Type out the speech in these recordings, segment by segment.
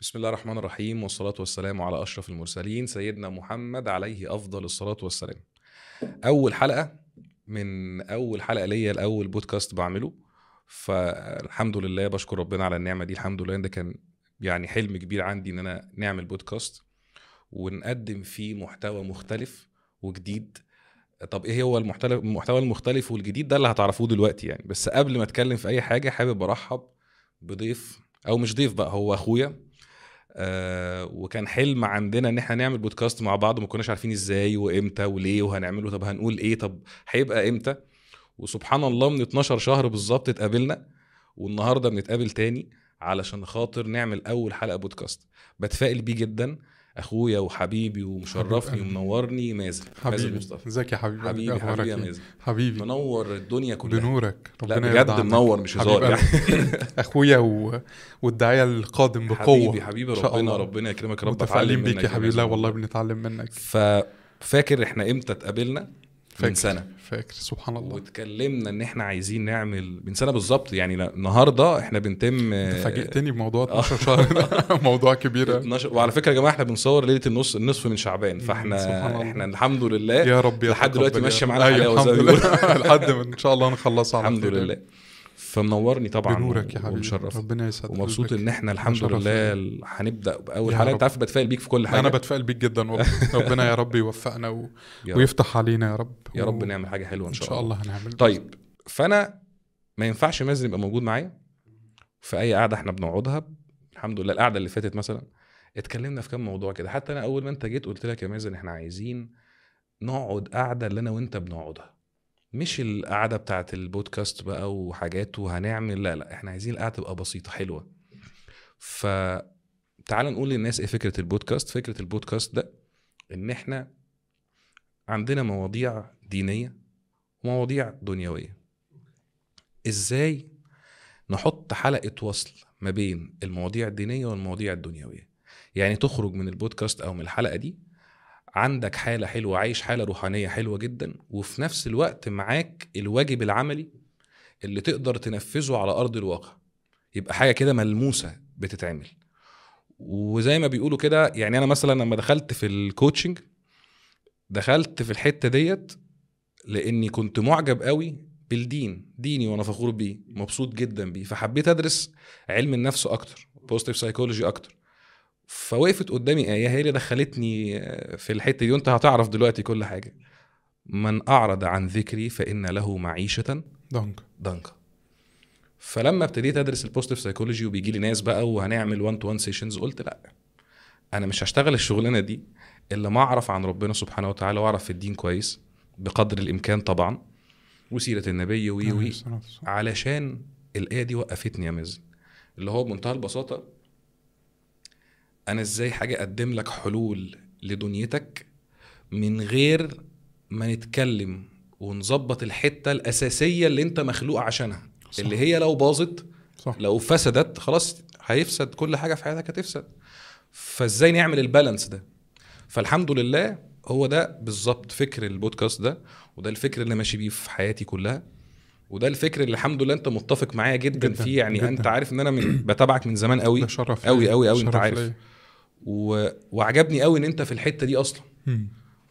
بسم الله الرحمن الرحيم والصلاة والسلام على أشرف المرسلين سيدنا محمد عليه أفضل الصلاة والسلام أول حلقة من أول حلقة ليا لأول بودكاست بعمله فالحمد لله بشكر ربنا على النعمة دي الحمد لله ده كان يعني حلم كبير عندي إن أنا نعمل بودكاست ونقدم فيه محتوى مختلف وجديد طب ايه هو المحتوى المحتوى المختلف والجديد ده اللي هتعرفوه دلوقتي يعني بس قبل ما اتكلم في اي حاجه حابب ارحب بضيف او مش ضيف بقى هو اخويا آه وكان حلم عندنا ان احنا نعمل بودكاست مع بعض وما كناش عارفين ازاي وامتى وليه وهنعمله طب هنقول ايه طب هيبقى امتى وسبحان الله من 12 شهر بالظبط اتقابلنا والنهارده بنتقابل تاني علشان خاطر نعمل اول حلقه بودكاست بتفائل بيه جدا اخويا وحبيبي ومشرفني حبيب قلبي. ومنورني مازن مازن حبيبي مصطفى ازيك يا حبيبي حبيبي أخبارك حبيبي يا إيه؟ مازن حبيبي منور الدنيا كلها بنورك لا ربنا بجد يرضى عنك. منور مش حبيب هزار يعني قلبي. اخويا و... والداعيه القادم بقوه حبيبي حبيبي إن شاء ربنا الله. ربنا يكرمك يا رب متفائلين اتعلم بيك منك يا حبيبي لا مازن والله بنتعلم منك ففاكر احنا امتى اتقابلنا من فاكر سنه فاكر سبحان الله واتكلمنا ان احنا عايزين نعمل من سنه بالظبط يعني لا- النهارده احنا بنتم انت فاجئتني بموضوع آه. 12 شهر ده موضوع كبير 12 وعلى فكره يا جماعه احنا بنصور ليله النص النصف من شعبان سبحان فاحنا الله. احنا الحمد لله يا رب لحد دلوقتي يتقبل يا ماشية رب. معانا أيوة، حلاوة زي الحمد ما لله لحد ما ان شاء الله نخلصها على الحمد خير. لله فمنورني طبعا بنورك يا حبيبي ومشرف ربنا يسعدك ومبسوط قلبك. ان احنا الحمد شرف لله ليا. هنبدا باول يا حلقه رب. انت عارف بتفائل بيك في كل حاجه انا بتفائل بيك جدا والله ربنا يا رب يوفقنا و... يا رب. ويفتح علينا يا رب يا رب و- نعمل حاجه حلوه ان شاء الله هنعمل طيب فانا ما ينفعش مازن يبقى موجود معايا في اي قعده احنا بنقعدها الحمد لله القعده اللي فاتت مثلا اتكلمنا في كام موضوع كده حتى انا اول ما انت جيت قلت لك يا مازن احنا عايزين نقعد قعده اللي انا وانت بنقعدها مش القعده بتاعت البودكاست بقى وحاجات وهنعمل لا لا احنا عايزين القعده تبقى بسيطه حلوه فتعال نقول للناس ايه فكره البودكاست فكره البودكاست ده ان احنا عندنا مواضيع دينيه ومواضيع دنيويه ازاي نحط حلقه وصل ما بين المواضيع الدينيه والمواضيع الدنيويه يعني تخرج من البودكاست او من الحلقه دي عندك حاله حلوه عايش حاله روحانيه حلوه جدا وفي نفس الوقت معاك الواجب العملي اللي تقدر تنفذه على ارض الواقع يبقى حاجه كده ملموسه بتتعمل وزي ما بيقولوا كده يعني انا مثلا لما دخلت في الكوتشنج دخلت في الحته ديت لاني كنت معجب قوي بالدين ديني وانا فخور بيه مبسوط جدا بيه فحبيت ادرس علم النفس اكتر بوزيتيف سايكولوجي اكتر فوقفت قدامي ايه هي اللي دخلتني في الحته دي وانت هتعرف دلوقتي كل حاجه من اعرض عن ذكري فان له معيشه دونك ضنكا فلما ابتديت ادرس البوزيتيف سايكولوجي وبيجي لي ناس بقى وهنعمل 1 تو 1 سيشنز قلت لا انا مش هشتغل الشغلانه دي الا ما اعرف عن ربنا سبحانه وتعالى واعرف في الدين كويس بقدر الامكان طبعا وسيره النبي وي وي علشان الايه دي وقفتني يا مازن اللي هو بمنتهى البساطه انا ازاي حاجه اقدم لك حلول لدنيتك من غير ما نتكلم ونظبط الحته الاساسيه اللي انت مخلوق عشانها صح. اللي هي لو باظت صح لو فسدت خلاص هيفسد كل حاجه في حياتك هتفسد فازاي نعمل البالانس ده فالحمد لله هو ده بالظبط فكر البودكاست ده وده الفكر اللي ماشي بيه في حياتي كلها وده الفكر اللي الحمد لله انت متفق معايا جدا, جداً، فيه يعني جداً. انت عارف ان انا من بتابعك من زمان قوي ده شرف أوي ليا. أوي أوي، أنت شرف عارف. ليا. و... وعجبني قوي ان انت في الحته دي اصلا مم.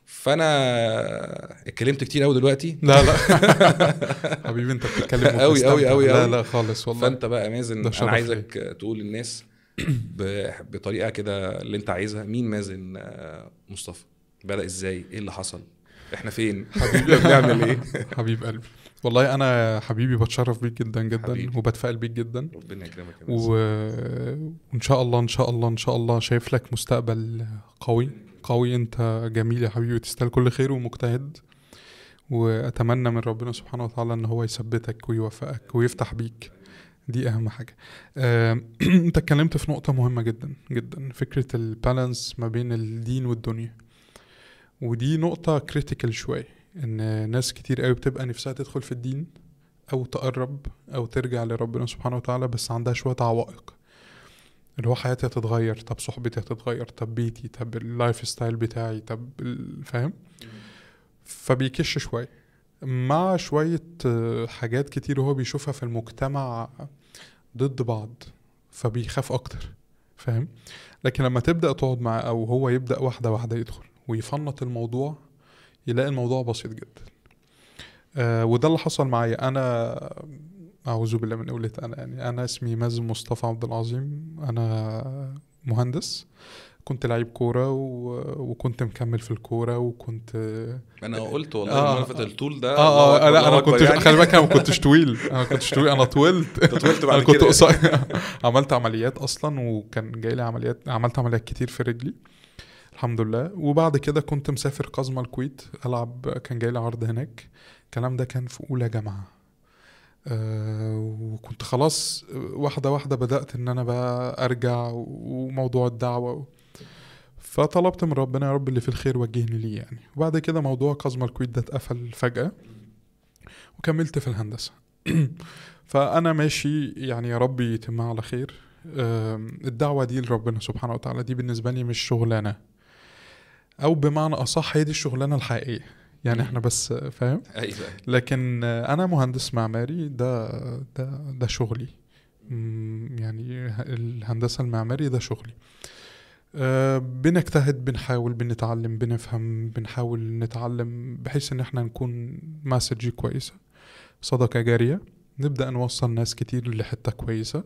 فانا اتكلمت كتير قوي دلوقتي لا لا حبيبي انت بتتكلم أوي، أوي، وبتستمتع. أوي، لا أوي. لا خالص والله فانت بقى مازن ده انا شرف عايزك تقول للناس ب... بطريقه كده اللي انت عايزها مين مازن آه، مصطفى بدا ازاي ايه اللي حصل احنا فين حبيبي بنعمل ايه حبيب قلبي والله انا حبيبي بتشرف بيك جدا جدا حبيبي. وبتفائل بيك جدا ربنا يكرمك يا و... مازن وان شاء الله ان شاء الله ان شاء الله شايف لك مستقبل قوي قوي انت جميل يا حبيبي تستاهل كل خير ومجتهد واتمنى من ربنا سبحانه وتعالى ان هو يثبتك ويوفقك ويفتح بيك دي اهم حاجه آم، انت اتكلمت في نقطه مهمه جدا جدا فكره البالانس ما بين الدين والدنيا ودي نقطه كريتيكال شويه ان ناس كتير قوي بتبقى نفسها تدخل في الدين او تقرب او ترجع لربنا سبحانه وتعالى بس عندها شويه عوائق اللي هو حياتي هتتغير طب صحبتي هتتغير طب بيتي طب اللايف ستايل بتاعي طب ال- فاهم فبيكش شويه مع شوية آه، حاجات كتير هو بيشوفها في المجتمع ضد بعض فبيخاف أكتر فاهم لكن لما تبدا تقعد معاه او هو يبدا واحده واحده يدخل ويفنط الموضوع يلاقي الموضوع بسيط جدا آه وده اللي حصل معايا انا اعوذ بالله من قولة انا يعني انا اسمي مازن مصطفى عبد العظيم انا مهندس كنت لعيب كوره و... وكنت مكمل في الكوره وكنت انا قلت والله آه. آه المنافة الطول ده اه اه الله لا أكبر، انا الله كنت أكبر يعني. خلي بالك انا ما كنتش طويل انا ما كنتش طويل انا طولت أنت طولت بعد انا كنت كده. قصير عملت عمليات اصلا وكان جاي لي عمليات عملت عمليات كتير في رجلي الحمد لله وبعد كده كنت مسافر قزمة الكويت العب كان جاي لي عرض هناك الكلام ده كان في اولى جامعه أه وكنت خلاص واحده واحده بدات ان انا بقى ارجع وموضوع الدعوه و... فطلبت من ربنا يا رب اللي في الخير وجهني ليه يعني وبعد كده موضوع قزمة الكويت ده اتقفل فجاه وكملت في الهندسه فانا ماشي يعني يا رب يتمها على خير أم، الدعوه دي لربنا سبحانه وتعالى دي بالنسبه لي مش شغلانه او بمعنى اصح هي دي الشغلانه الحقيقيه يعني احنا بس فاهم ايوه لكن انا مهندس معماري ده ده ده شغلي مم، يعني الهندسه المعماري ده شغلي أه بنجتهد بنحاول بنتعلم بنفهم بنحاول نتعلم بحيث ان احنا نكون مسج كويسه صدقه جاريه نبدا نوصل ناس كتير لحته كويسه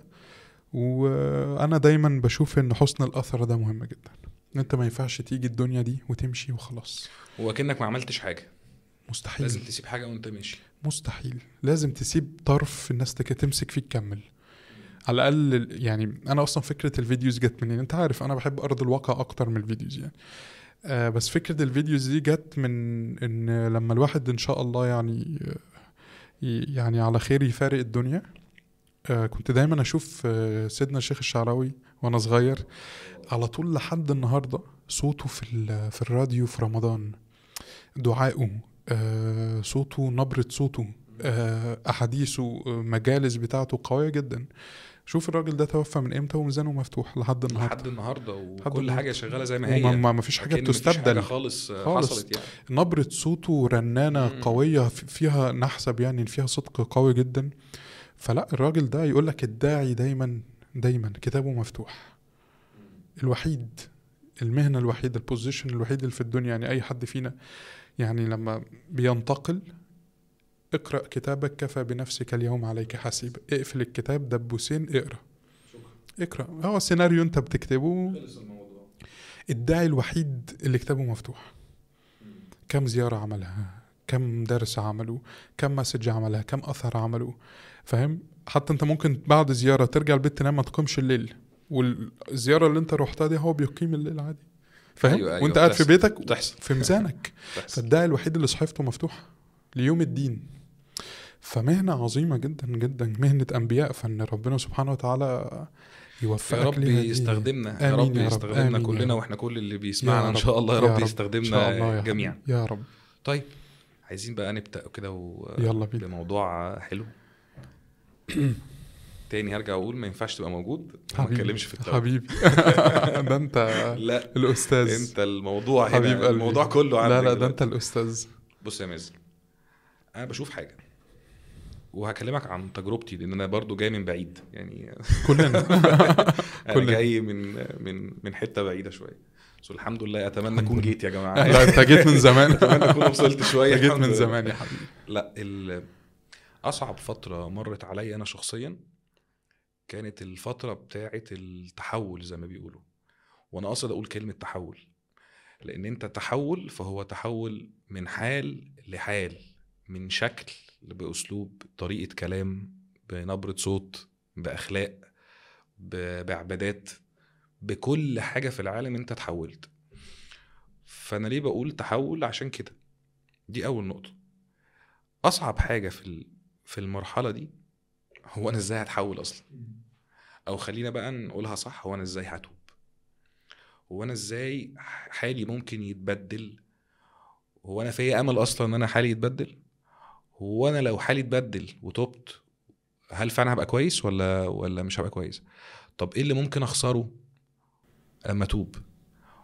وانا دايما بشوف ان حسن الاثر ده مهم جدا انت ما ينفعش تيجي الدنيا دي وتمشي وخلاص وكأنك ما عملتش حاجه مستحيل لازم تسيب حاجه وانت ماشي مستحيل لازم تسيب طرف الناس تك- تمسك فيه تكمل على الاقل يعني انا اصلا فكره الفيديوز جت منين انت عارف انا بحب ارض الواقع اكتر من الفيديوز يعني آه بس فكره الفيديوز دي جت من ان لما الواحد ان شاء الله يعني ي- يعني على خير يفارق الدنيا آه كنت دايما اشوف آه سيدنا الشيخ الشعراوي وانا صغير على طول لحد النهارده صوته في ال- في الراديو في رمضان دعائه آه صوته نبرة صوته آه أحاديثه آه، مجالس بتاعته قوية جدا شوف الراجل ده توفى من امتى وميزانه مفتوح لحد النهارده لحد النهارده وكل النهاردة. حاجه شغاله زي ما هي وما ما- ما فيش حاجة أكن مفيش حاجه بتستبدل خالص, آه، خالص. حصلت يعني نبرة صوته رنانة مم. قوية في- فيها نحسب يعني فيها صدق قوي جدا فلا الراجل ده يقول لك الداعي دايما دايما كتابه مفتوح الوحيد المهنة الوحيدة البوزيشن الوحيد اللي في الدنيا يعني أي حد فينا يعني لما بينتقل اقرأ كتابك كفى بنفسك اليوم عليك حسيب اقفل الكتاب دبوسين اقرأ اقرأ هو سيناريو انت بتكتبه خلص الموضوع الداعي الوحيد اللي كتابه مفتوح كم زيارة عملها كم درس عمله كم مسج عملها كم أثر عمله فاهم حتى انت ممكن بعد زيارة ترجع البيت تنام ما تقومش الليل والزيارة اللي انت روحتها دي هو بيقيم الليل عادي فاهم أيوة، أيوة، وانت قاعد في بتحصل. بيتك بتحصل في ميزانك بتحصل فالداعي الوحيد اللي صحيفته مفتوحة ليوم الدين فمهنة عظيمة جدا جدا مهنة أنبياء فإن ربنا سبحانه وتعالى يوفقك يا رب ليها دي. يستخدمنا يا آمين رب يا رب، يستخدمنا آمين يا كلنا رب. واحنا كل اللي يا بيسمعنا ان رب، شاء الله يا يا رب رب، إن شاء الله يستخدمنا يا جميعا حبيبي. يا رب طيب عايزين بقى نبدا كده و... يلا بينا. بموضوع حلو تاني هرجع اقول ما ينفعش تبقى موجود وما حبيبي نتكلمش في التوبة حبيبي ده انت لا الاستاذ انت الموضوع حبيب هنا قلبي. الموضوع كله عندك لا لا ده دلوقتي. انت الاستاذ بص يا مازن انا بشوف حاجه وهكلمك عن تجربتي لان انا برضو جاي من بعيد يعني كلنا انا كلنا. جاي من من من حته بعيده شويه بس الحمد لله اتمنى الحمد اكون لله. جيت يا جماعه لا انت جيت من زمان اتمنى اكون وصلت شويه انت جيت الحمد من لله. زمان يا حبيبي لا ال- اصعب فتره مرت عليا انا شخصيا كانت الفتره بتاعه التحول زي ما بيقولوا وانا قصد اقول كلمه تحول لان انت تحول فهو تحول من حال لحال من شكل باسلوب طريقه كلام بنبره صوت باخلاق ب- بعبادات بكل حاجه في العالم انت تحولت فانا ليه بقول تحول عشان كده دي اول نقطه اصعب حاجه في ال- في المرحله دي هو انا ازاي هتحول اصلا او خلينا بقى نقولها صح هو انا ازاي هتوب هو انا ازاي حالي ممكن يتبدل هو انا فيا امل اصلا ان انا حالي يتبدل هو انا لو حالي اتبدل وتوبت هل فعلا هبقى كويس ولا ولا مش هبقى كويس طب ايه اللي ممكن اخسره لما اتوب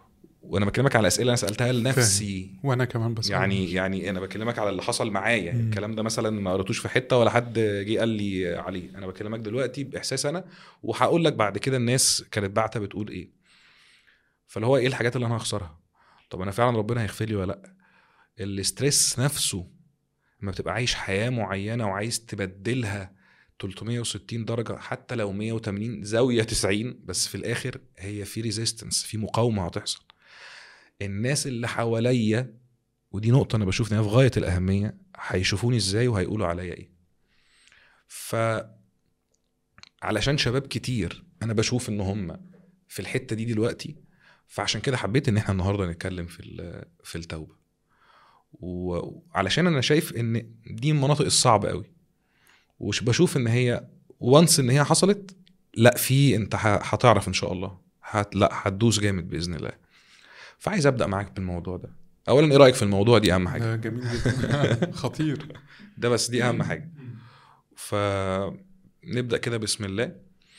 وانا بكلمك على اسئله انا سالتها لنفسي وانا كمان بس يعني يعني انا بكلمك على اللي حصل معايا مم. الكلام ده مثلا ما قريتوش في حته ولا حد جه قال لي عليه انا بكلمك دلوقتي باحساس انا وهقول لك بعد كده الناس كانت باعته بتقول ايه فاللي هو ايه الحاجات اللي انا هخسرها طب انا فعلا ربنا هيغفر لي ولا لا الاسترس نفسه لما بتبقى عايش حياه معينه وعايز تبدلها 360 درجه حتى لو 180 زاويه 90 بس في الاخر هي في ريزيستنس في مقاومه هتحصل الناس اللي حواليا ودي نقطة أنا بشوف إن هي في غاية الأهمية هيشوفوني إزاي وهيقولوا عليا إيه. ف علشان شباب كتير أنا بشوف إن هم في الحتة دي دلوقتي فعشان كده حبيت إن إحنا النهاردة نتكلم في ال- في التوبة. وعلشان أنا شايف إن دي المناطق الصعبة قوي. وبشوف إن هي وانس إن هي حصلت لا في أنت ه- هتعرف إن شاء الله. هت لا هتدوس جامد بإذن الله. فعايز ابدا معاك بالموضوع ده اولا ايه رايك في الموضوع دي اهم حاجه ده جميل جدا خطير ده بس دي اهم حاجه فنبدا كده بسم الله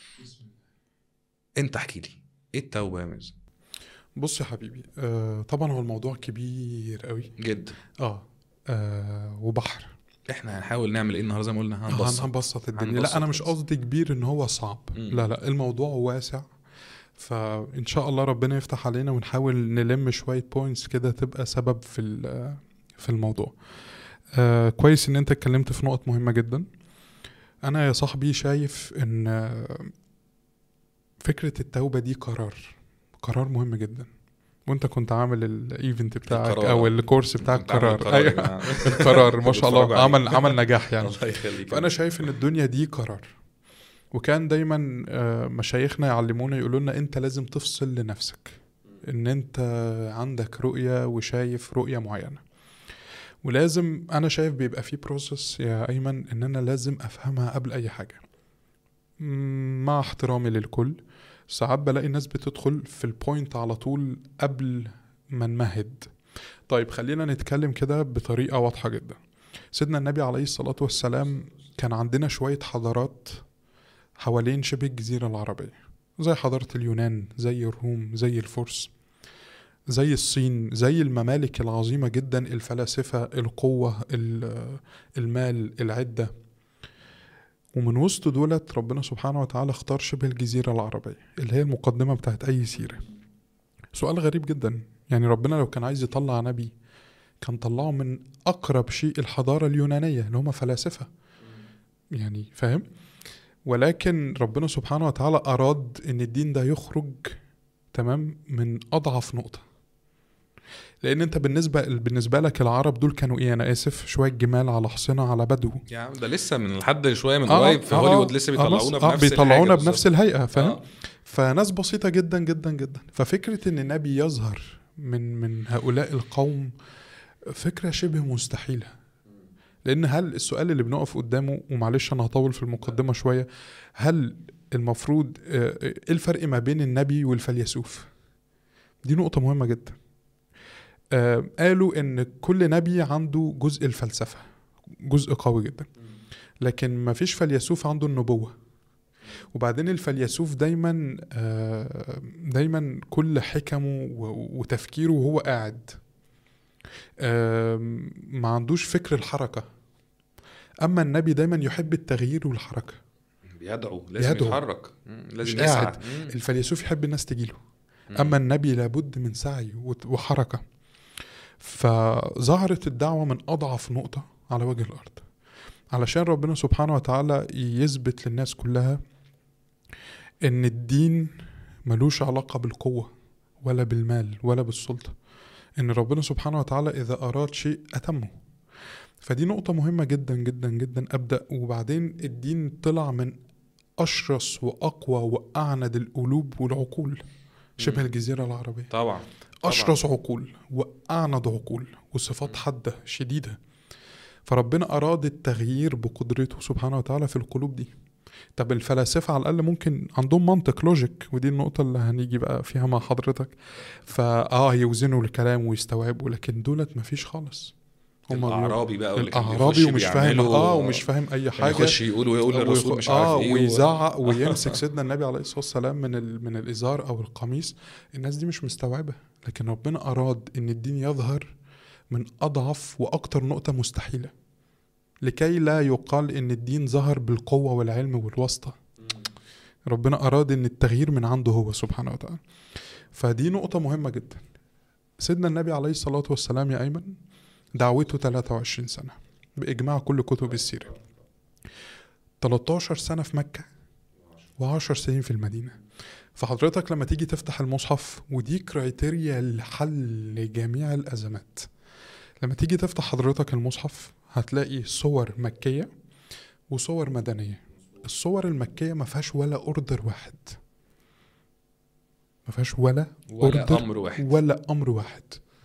انت احكي لي ايه التوبه يا مازن بص يا حبيبي آه طبعا هو الموضوع كبير قوي جدا اه, آه وبحر احنا هنحاول نعمل ايه النهارده زي ما قلنا هنبسط هنبسط الدنيا هنبسط لا انا مش بس. قصدي كبير ان هو صعب مم. لا لا الموضوع واسع فان شاء الله ربنا يفتح علينا ونحاول نلم شويه بوينتس كده تبقى سبب في ال- في الموضوع آه كويس ان انت اتكلمت في نقط مهمه جدا انا يا صاحبي شايف ان آه، فكره التوبه دي قرار قرار مهم جدا وانت كنت عامل الايفنت بتاعك القرار. او الكورس بتاعك كنت عامل قرار القرار يا ايوه جماعة. القرار ما شاء الله بيتفرجوا عليك. عمل عمل نجاح يعني الله يخليك فانا شايف ان الدنيا دي قرار وكان دايما آه، مشايخنا يعلمونا يقولوا لنا انت لازم تفصل لنفسك ان انت عندك رؤية وشايف رؤية معينة ولازم انا شايف بيبقى في بروسس يا ايمن ان انا لازم افهمها قبل اي حاجة مم، مع احترامي للكل ساعات بلاقي الناس بتدخل في البوينت على طول قبل ما نمهد طيب خلينا نتكلم كده بطريقة واضحة جدا سيدنا النبي عليه الصلاة والسلام كان عندنا شوية حضارات حوالين شبه الجزيرة العربية زي حضارة اليونان زي الروم زي الفرس زي الصين زي الممالك العظيمة جدا الفلاسفة القوة ال- المال العدة ومن وسط دولت ربنا سبحانه وتعالى اختار شبه الجزيرة العربية اللي هي المقدمة بتاعت أي سيرة سؤال غريب جدا يعني ربنا لو كان عايز يطلع نبي كان طلعه من أقرب شيء الحضارة اليونانية اللي هم فلاسفة يعني فاهم ولكن ربنا سبحانه وتعالى أراد إن الدين ده يخرج تمام من أضعف نقطة لأن أنت بالنسبة بالنسبة لك العرب دول كانوا إيه أنا آسف شوية جمال على حصنة على بدو يا عم ده لسه من لحد شويه من آه، قريب في آه، هوليوود آه، لسه آه، بيطلعونا بص، آه، بنفس بيطلعونا الحاجة بنفس بالظبط. الهيئة فاهم آه. فناس بسيطة جدا جدا جدا ففكرة ان النبي يظهر من من هؤلاء القوم فكرة شبه مستحيلة لان هل السؤال اللي بنقف قدامه ومعلش انا هطول في المقدمة شوية هل المفروض آه، ايه الفرق ما بين النبي والفيلسوف دي نقطة مهمة جدا آه، قالوا ان كل نبي عنده جزء الفلسفة جزء قوي جدا لكن ما فيش فيلسوف عنده النبوة وبعدين الفيلسوف دايما آه، دايما كل حكمه و- وتفكيره وهو قاعد آم، ما عندوش فكر الحركة أما النبي دايما يحب التغيير والحركة بيدعو لازم بيدعو. يتحرك مم، لازم مش يسعى قاعد. مم. الفيلسوف يحب الناس تجيله مم. أما النبي لابد من سعي وت- وحركة فظهرت الدعوة من أضعف نقطة على وجه الأرض علشان ربنا سبحانه وتعالى يثبت للناس كلها إن الدين ملوش علاقة بالقوة ولا بالمال ولا بالسلطة إن ربنا سبحانه وتعالى إذا أراد شيء أتمه فدي نقطة مهمة جدا جدا جدا أبدأ وبعدين الدين طلع من أشرس وأقوى وأعند القلوب والعقول شبه مم. الجزيرة العربية طبعا أشرس عقول وأعند عقول وصفات حادة شديدة فربنا أراد التغيير بقدرته سبحانه وتعالى في القلوب دي طب الفلاسفة على الأقل ممكن عندهم منطق لوجيك ودي النقطة اللي هنيجي بقى فيها مع حضرتك فآه يوزنوا الكلام ويستوعبوا لكن دولت مفيش خالص هما بيقولوا- الاعرابي بقى واللي كان الاعرابي بيخش ومش فاهم بيعملوا- اه ومش فاهم اي كان حاجه يخش يقول ويقول للرسول ويخ- مش عارف اه ايه و- ويزعق ويمسك سيدنا النبي عليه الصلاه والسلام من ال... من الازار او القميص الناس دي مش مستوعبه لكن ربنا اراد ان الدين يظهر من اضعف واكتر نقطه مستحيله لكي لا يقال ان الدين ظهر بالقوه والعلم والواسطه ربنا اراد ان التغيير من عنده هو سبحانه وتعالى فدي نقطه مهمه جدا سيدنا النبي عليه الصلاه والسلام يا ايمن دعوته 23 سنه باجماع كل كتب السيره 13 سنة في مكة و10 سنين في المدينة فحضرتك لما تيجي تفتح المصحف ودي كرايتيريا لحل جميع الأزمات لما تيجي تفتح حضرتك المصحف هتلاقي صور مكية وصور مدنية الصور المكية ما فيهاش ولا أوردر واحد ما فيهاش ولا ولا أوردر امر واحد ولا امر واحد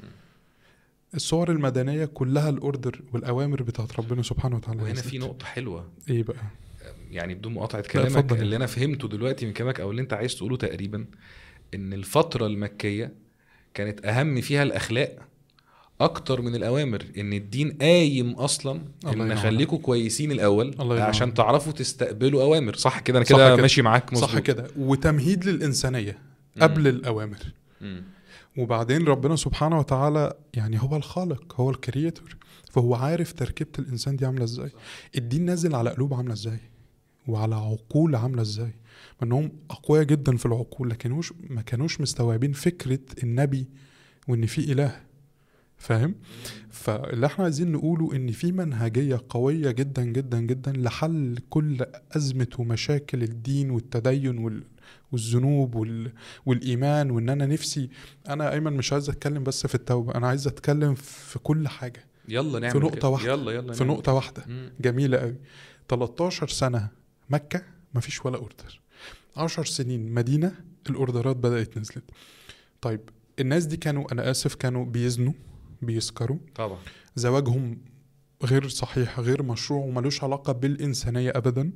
الصور المدنيه كلها الاوردر والاوامر بتاعت ربنا سبحانه وتعالى وهنا نزلت. في نقطه حلوه ايه بقى يعني بدون مقاطعه كلامك اتفضل. اللي انا فهمته دلوقتي من كلامك او اللي انت عايز تقوله تقريبا ان الفتره المكيه كانت اهم فيها الاخلاق اكتر من الاوامر ان الدين قايم اصلا الله ان ينور خليكم كويسين الاول الله ينور. عشان تعرفوا تستقبلوا اوامر صح كده انا صح كده كده. ماشي معاك مظبوط صح كده وتمهيد للانسانيه مم. قبل الاوامر مم. وبعدين ربنا سبحانه وتعالى يعني هو الخالق هو الكرييتور فهو عارف تركيبه الانسان دي عامله ازاي الدين نازل على قلوب عامله ازاي وعلى عقول عامله ازاي مع انهم اقوياء جدا في العقول لكن هوش ما كانوش مستوعبين فكره النبي وان في اله فاهم فاللي احنا عايزين نقوله ان في منهجيه قويه جدا جدا جدا لحل كل ازمه ومشاكل الدين والتدين وال والذنوب وال... والايمان وان انا نفسي انا ايمن مش عايز اتكلم بس في التوبه انا عايز اتكلم في كل حاجه يلا نعمل في نقطه كده. واحده يلا يلا في نعمل نقطه واحده مم. جميله قوي 13 سنه مكه مفيش ولا اوردر 10 سنين مدينه الاوردرات بدات نزلت طيب الناس دي كانوا انا اسف كانوا بيزنوا بيسكروا طبعا زواجهم غير صحيح غير مشروع وملوش علاقة بالإنسانية أبدا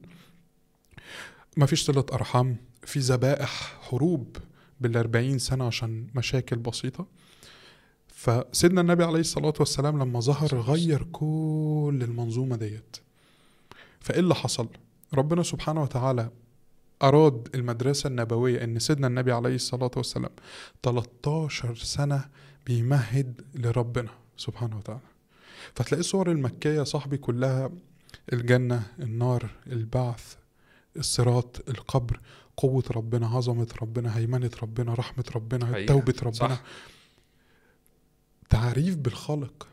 مفيش صلة أرحام في ذبائح حروب بالأربعين سنة عشان مشاكل بسيطة فسيدنا النبي عليه الصلاة والسلام لما ظهر غير كل المنظومة ديت فإيه اللي حصل ربنا سبحانه وتعالى أراد المدرسة النبوية إن سيدنا النبي عليه الصلاة والسلام 13 سنة بيمهد لربنا سبحانه وتعالى فتلاقي الصور المكية يا صاحبي كلها الجنة النار البعث الصراط القبر قوة ربنا عظمة ربنا هيمنة ربنا رحمة ربنا حقيقة. توبة ربنا صح. تعريف بالخالق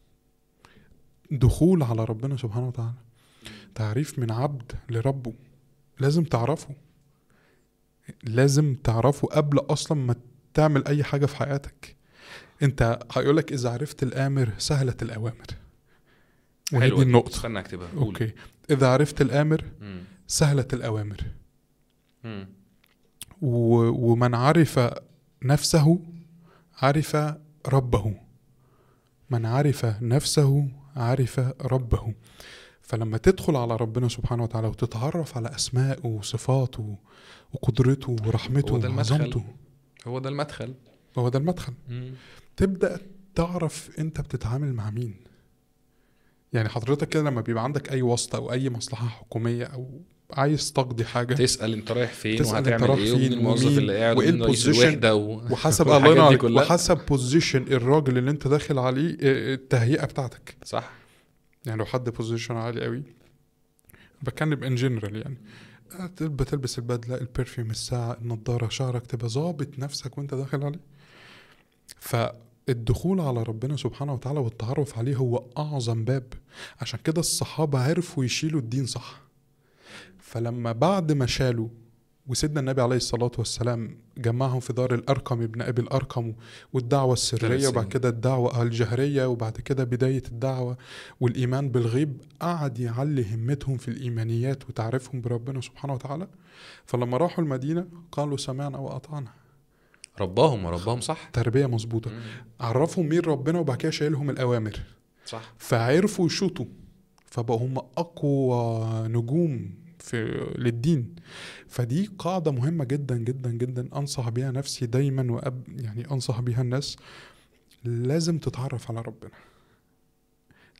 دخول على ربنا سبحانه وتعالى تعريف من عبد لربه لازم تعرفه لازم تعرفه قبل اصلا ما تعمل اي حاجه في حياتك انت هيقولك اذا عرفت الامر سهلت الاوامر وهي حلوة دي النقطه استنى اكتبها قول. اوكي اذا عرفت الامر مم. سهلت الاوامر مم. و... ومن عرف نفسه عرف ربه من عرف نفسه عرف ربه فلما تدخل على ربنا سبحانه وتعالى وتتعرف على أسمائه وصفاته وقدرته ورحمته هو ده المدخل. وعظمته هو ده المدخل هو ده المدخل مم. تبدأ تعرف انت بتتعامل مع مين يعني حضرتك كده لما بيبقى عندك اي واسطة او اي مصلحة حكومية او عايز تقضي حاجة تسال انت رايح فين تسأل أنت وهتعمل رايح ايه فين ومين الموظف ومين اللي قاعد وإيه ومين رئيس البوزيشن الوحده و... وحسب والحاجات الله ينور دي عليك كلها. وحسب بوزيشن الراجل اللي انت داخل عليه اه، التهيئة بتاعتك صح يعني لو حد بوزيشن عالي قوي بتكلم ان جنرال يعني تبقى تلبس البدله البرفيوم الساعه النضاره شعرك تبقى ظابط نفسك وانت داخل عليه فالدخول على ربنا سبحانه وتعالى والتعرف عليه هو اعظم باب عشان كده الصحابه عرفوا يشيلوا الدين صح فلما بعد ما شالوا وسيدنا النبي عليه الصلاة والسلام جمعهم في دار الأرقم ابن أبي الأرقم والدعوة السرية ثلاث وبعد سنين. كده الدعوة الجهرية وبعد كده بداية الدعوة والإيمان بالغيب قعد يعلي همتهم في الإيمانيات وتعرفهم بربنا سبحانه وتعالى فلما راحوا المدينة قالوا سمعنا وأطعنا رباهم رباهم صح تربية مظبوطة مم. عرفهم مين ربنا وبعد كده شايلهم الأوامر صح فعرفوا يشوطوا فبقوا هم أقوى نجوم في للدين فدي قاعدة مهمة جدا جدا جدا أنصح بيها نفسي دايما وأب يعني أنصح بيها الناس لازم تتعرف على ربنا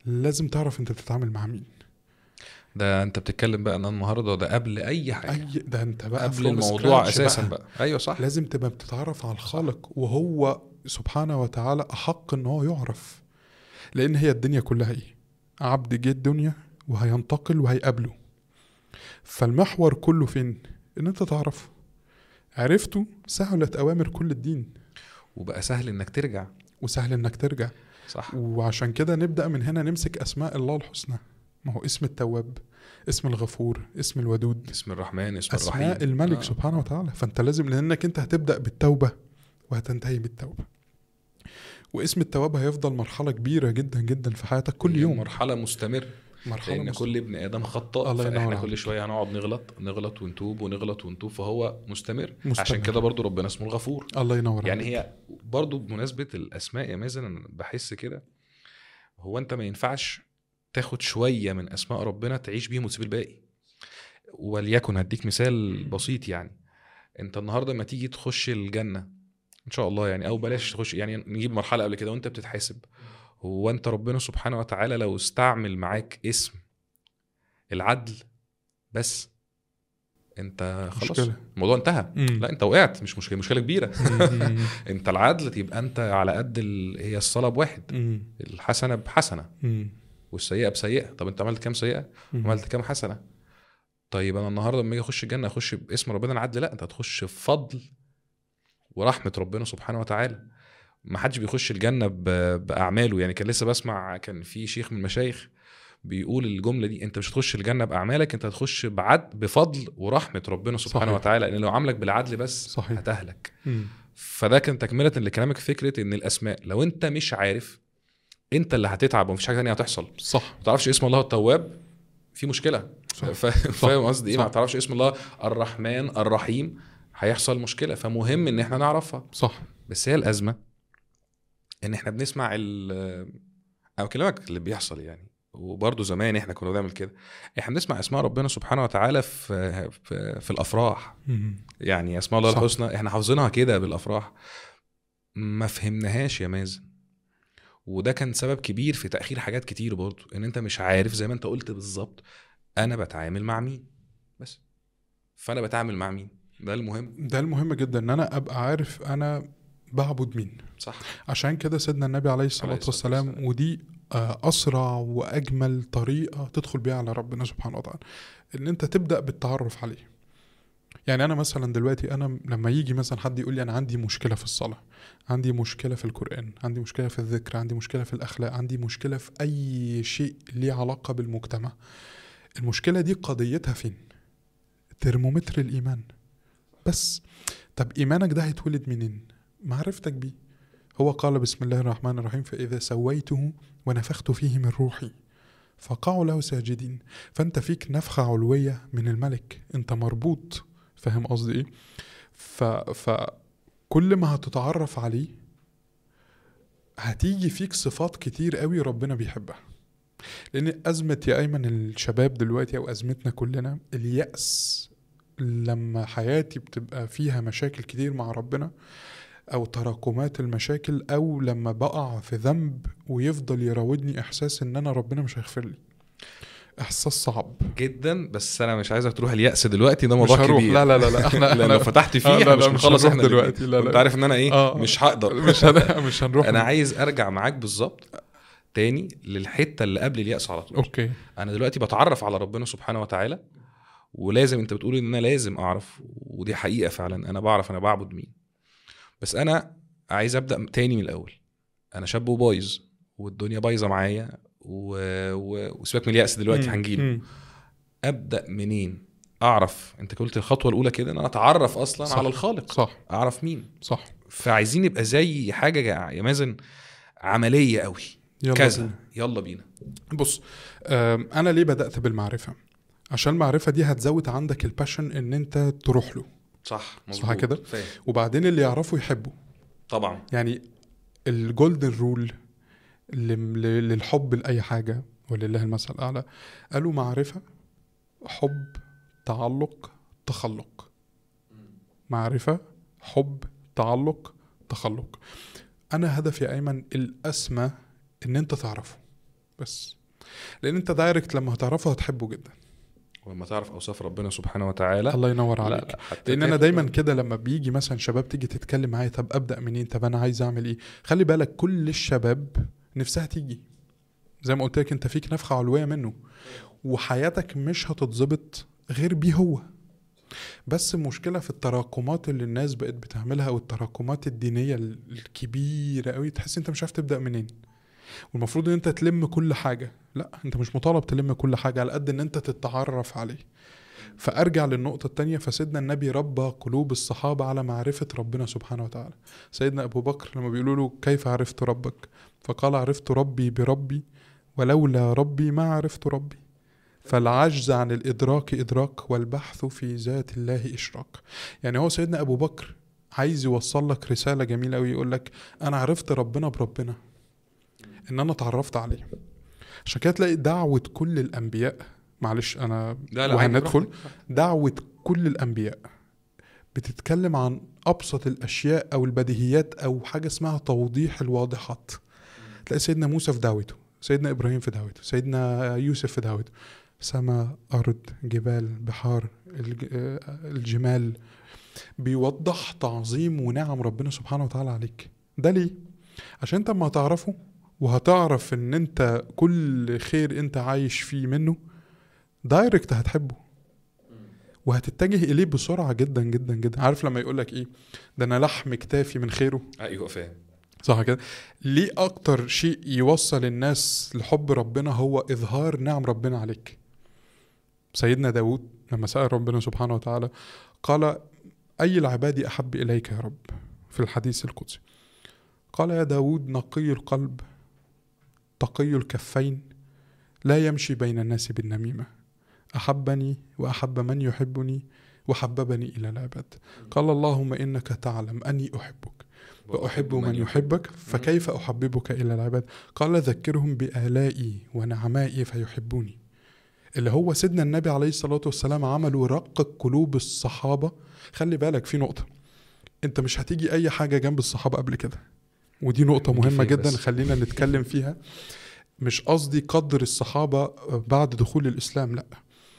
لازم تعرف انت بتتعامل مع مين ده انت بتتكلم بقى ان النهارده ده قبل اي حاجه اي ده انت بقى قبل from الموضوع scratch اساسا بقى. ايوه صح لازم تبقى بتتعرف على الخالق وهو سبحانه وتعالى احق ان هو يعرف لان هي الدنيا كلها ايه عبد جه الدنيا وهينتقل وهيقابله فالمحور كله فين ان انت تعرفه عرفته سهلت اوامر كل الدين وبقى سهل انك ترجع وسهل انك ترجع صح وعشان كده نبدا من هنا نمسك اسماء الله الحسنى ما هو اسم التواب اسم الغفور اسم الودود اسم الرحمن اسم اسماء الرحيم الملك آه. سبحانه وتعالى فانت لازم لانك انت هتبدا بالتوبه وهتنتهي بالتوبه واسم التواب هيفضل مرحله كبيره جدا جدا في حياتك كل هي يوم مرحله مستمر مرحله لان مستمرة. كل ابن ادم خطاء الله ينور فاحنا عليك. كل شويه هنقعد نغلط نغلط ونتوب ونغلط ونتوب فهو مستمر, مستمر. عشان كده برضو ربنا اسمه الغفور الله ينور يعني عليك. هي برضو بمناسبه الاسماء يا مازن انا بحس كده هو انت ما ينفعش تاخد شويه من اسماء ربنا تعيش بيهم وتسيب الباقي وليكن هديك مثال بسيط يعني انت النهارده لما تيجي تخش الجنه ان شاء الله يعني او بلاش تخش يعني نجيب مرحله قبل كده وانت بتتحاسب هو انت ربنا سبحانه وتعالى لو استعمل معاك اسم العدل بس انت خلاص مشكلة. الموضوع انتهى مم. لا انت وقعت مش مشكله مشكله كبيره مم. انت العدل تبقى انت على قد ال... هي الصلاه بواحد مم. الحسنه بحسنه مم. والسيئه بسيئه طب انت عملت كام سيئه مم. عملت كام حسنه طيب انا النهارده لما اجي اخش الجنه اخش باسم ربنا العدل لا انت هتخش بفضل ورحمه ربنا سبحانه وتعالى ما حدش بيخش الجنه ب... باعماله يعني كان لسه بسمع كان في شيخ من المشايخ بيقول الجمله دي انت مش هتخش الجنه باعمالك انت هتخش بعد بفضل ورحمه ربنا سبحانه صحيح. وتعالى لان لو عاملك بالعدل بس صحيح. هتهلك مم. فده كان تكمله لكلامك فكره ان الاسماء لو انت مش عارف انت اللي هتتعب ومفيش حاجه تانية هتحصل صح ما تعرفش اسم الله التواب في مشكله صح. فا- فاهم قصدي ايه صح. ما تعرفش اسم الله الرحمن الرحيم هيحصل مشكله فمهم ان احنا نعرفها صح بس هي الازمه ان احنا بنسمع ال انا بكلمك اللي بيحصل يعني وبرضه زمان احنا كنا بنعمل كده احنا بنسمع اسماء ربنا سبحانه وتعالى في في, في الافراح مم. يعني اسماء الله صح. الحسنى احنا حافظينها كده بالافراح ما فهمناهاش يا مازن وده كان سبب كبير في تاخير حاجات كتير برضو ان انت مش عارف زي ما انت قلت بالظبط انا بتعامل مع مين بس فانا بتعامل مع مين ده المهم ده المهم جدا ان انا ابقى عارف انا بعبد مين صح عشان كده سيدنا النبي عليه الصلاة عليه الصلاة والسلام والسلام. ودي آه، أسرع وأجمل طريقة تدخل بيها على ربنا سبحانه وتعالى إن أنت تبدأ بالتعرف عليه يعني أنا مثلا دلوقتي أنا لما يجي مثلا حد يقول لي أنا عندي مشكلة في الصلاة عندي مشكلة في القرآن عندي مشكلة في الذكر عندي مشكلة في الأخلاق عندي مشكلة في أي شيء ليه علاقة بالمجتمع المشكلة دي قضيتها فين ترمومتر الإيمان بس طب إيمانك ده هيتولد منين معرفتك بيه هو قال بسم الله الرحمن الرحيم فإذا سويته ونفخت فيه من روحي فقعوا له ساجدين فأنت فيك نفخة علوية من الملك أنت مربوط فاهم قصدي إيه ف... فكل ما هتتعرف عليه هتيجي فيك صفات كتير قوي ربنا بيحبها لأن أزمة يا أيمن الشباب دلوقتي أو أزمتنا كلنا اليأس لما حياتي بتبقى فيها مشاكل كتير مع ربنا او تراكمات المشاكل او لما بقع في ذنب ويفضل يراودني احساس ان انا ربنا مش هيغفر لي احساس صعب جدا بس انا مش عايزك تروح اليأس دلوقتي ده مش موضوع هروح كبير لا لا لا لا احنا لان لو احنا فتحت فيه آه، لا، احنا مش لا، مش هنخلص هنروح احنا دلوقتي، دلوقتي لا، لا. انت عارف ان انا ايه آه. مش هقدر مش هن... مش هنروح انا عايز ارجع معاك بالظبط تاني للحته اللي قبل اليأس على طول اوكي انا دلوقتي بتعرف على ربنا سبحانه وتعالى ولازم انت بتقول ان انا لازم اعرف ودي حقيقه فعلا انا بعرف انا بعبد مين بس انا عايز ابدا تاني من الاول انا شاب وبايظ والدنيا بايظه معايا و... و... وسيبك من اليأس دلوقتي مم. هنجيله مم. ابدا منين اعرف انت قلت الخطوه الاولى كده ان انا اتعرف اصلا صح. على الخالق صح اعرف مين صح فعايزين يبقى زي حاجه جا- يا مازن عمليه قوي يلا كذا بينا. يلا بينا بص آم، انا ليه بدات بالمعرفه عشان المعرفه دي هتزود عندك الباشن ان انت تروح له صح صح مظبوط كده؟ فاهم وبعدين اللي يعرفه يحبه طبعا يعني الجولدن رول للحب لأي حاجة ولله المثل الأعلى قالوا معرفة حب تعلق تخلق معرفة حب تعلق تخلق أنا هدفي أيمن الأسمى إن أنت تعرفه بس لان انت دايركت لما هتعرفه هتحبه جدا ولما تعرف اوصاف ربنا سبحانه وتعالى الله ينور لا عليك لا حتى لان انا تاخد- دايما كده لما بيجي مثلا شباب تيجي تتكلم معايا طب ابدا منين طب انا عايز اعمل ايه خلي بالك كل الشباب نفسها تيجي زي ما قلت لك انت فيك نفخه علويه منه وحياتك مش هتتظبط غير بيه هو بس المشكله في التراكمات اللي الناس بقت بتعملها او التراكمات الدينيه ال- الكبيره قوي تحس انت مش عارف تبدا منين والمفروض ان انت تلم كل حاجه لا انت مش مطالب تلم كل حاجه على قد ان انت تتعرف عليه فارجع للنقطه التانية فسيدنا النبي ربى قلوب الصحابه على معرفه ربنا سبحانه وتعالى سيدنا ابو بكر لما بيقولوا له كيف عرفت ربك فقال عرفت ربي بربي ولولا ربي ما عرفت ربي فالعجز عن الإدراك إدراك والبحث في ذات الله إشراك يعني هو سيدنا أبو بكر عايز يوصل لك رسالة جميلة أوي يقول لك أنا عرفت ربنا بربنا إن أنا اتعرفت عليه عشان كده تلاقي دعوة كل الأنبياء معلش أنا لا لا عادي، وهندخل براحتك. دعوة كل الأنبياء بتتكلم عن أبسط الأشياء أو البديهيات أو حاجة اسمها توضيح الواضحات تلاقي سيدنا موسى في دعوته سيدنا إبراهيم في دعوته سيدنا يوسف في دعوته سماء أرض جبال بحار الج- آه، الجمال بيوضح تعظيم ونعم ربنا سبحانه وتعالى عليك ده ليه؟ عشان انت اما هتعرفه وهتعرف ان انت كل خير انت عايش فيه منه دايركت هتحبه وهتتجه اليه بسرعه جدا جدا جدا عارف لما يقول لك ايه ده انا لحم كتافي من خيره ايوه فاهم صح كده ليه اكتر شيء يوصل الناس لحب ربنا هو اظهار نعم ربنا عليك سيدنا داود لما سأل ربنا سبحانه وتعالى قال أي العباد أحب إليك يا رب في الحديث القدسي قال يا داود نقي القلب تقي الكفين لا يمشي بين الناس بالنميمة أحبني وأحب من يحبني وحببني إلى العباد قال اللهم إنك تعلم أني أحبك وأحب من يحبك فكيف أحببك إلى العباد قال ذكرهم بآلائي ونعمائي فيحبوني اللي هو سيدنا النبي عليه الصلاة والسلام عمله رقق قلوب الصحابة خلي بالك في نقطة انت مش هتيجي اي حاجة جنب الصحابة قبل كده ودي نقطة نيجي مهمة فين جدا بس؟ خلينا نتكلم فيها مش قصدي قدر الصحابة بعد دخول الإسلام لأ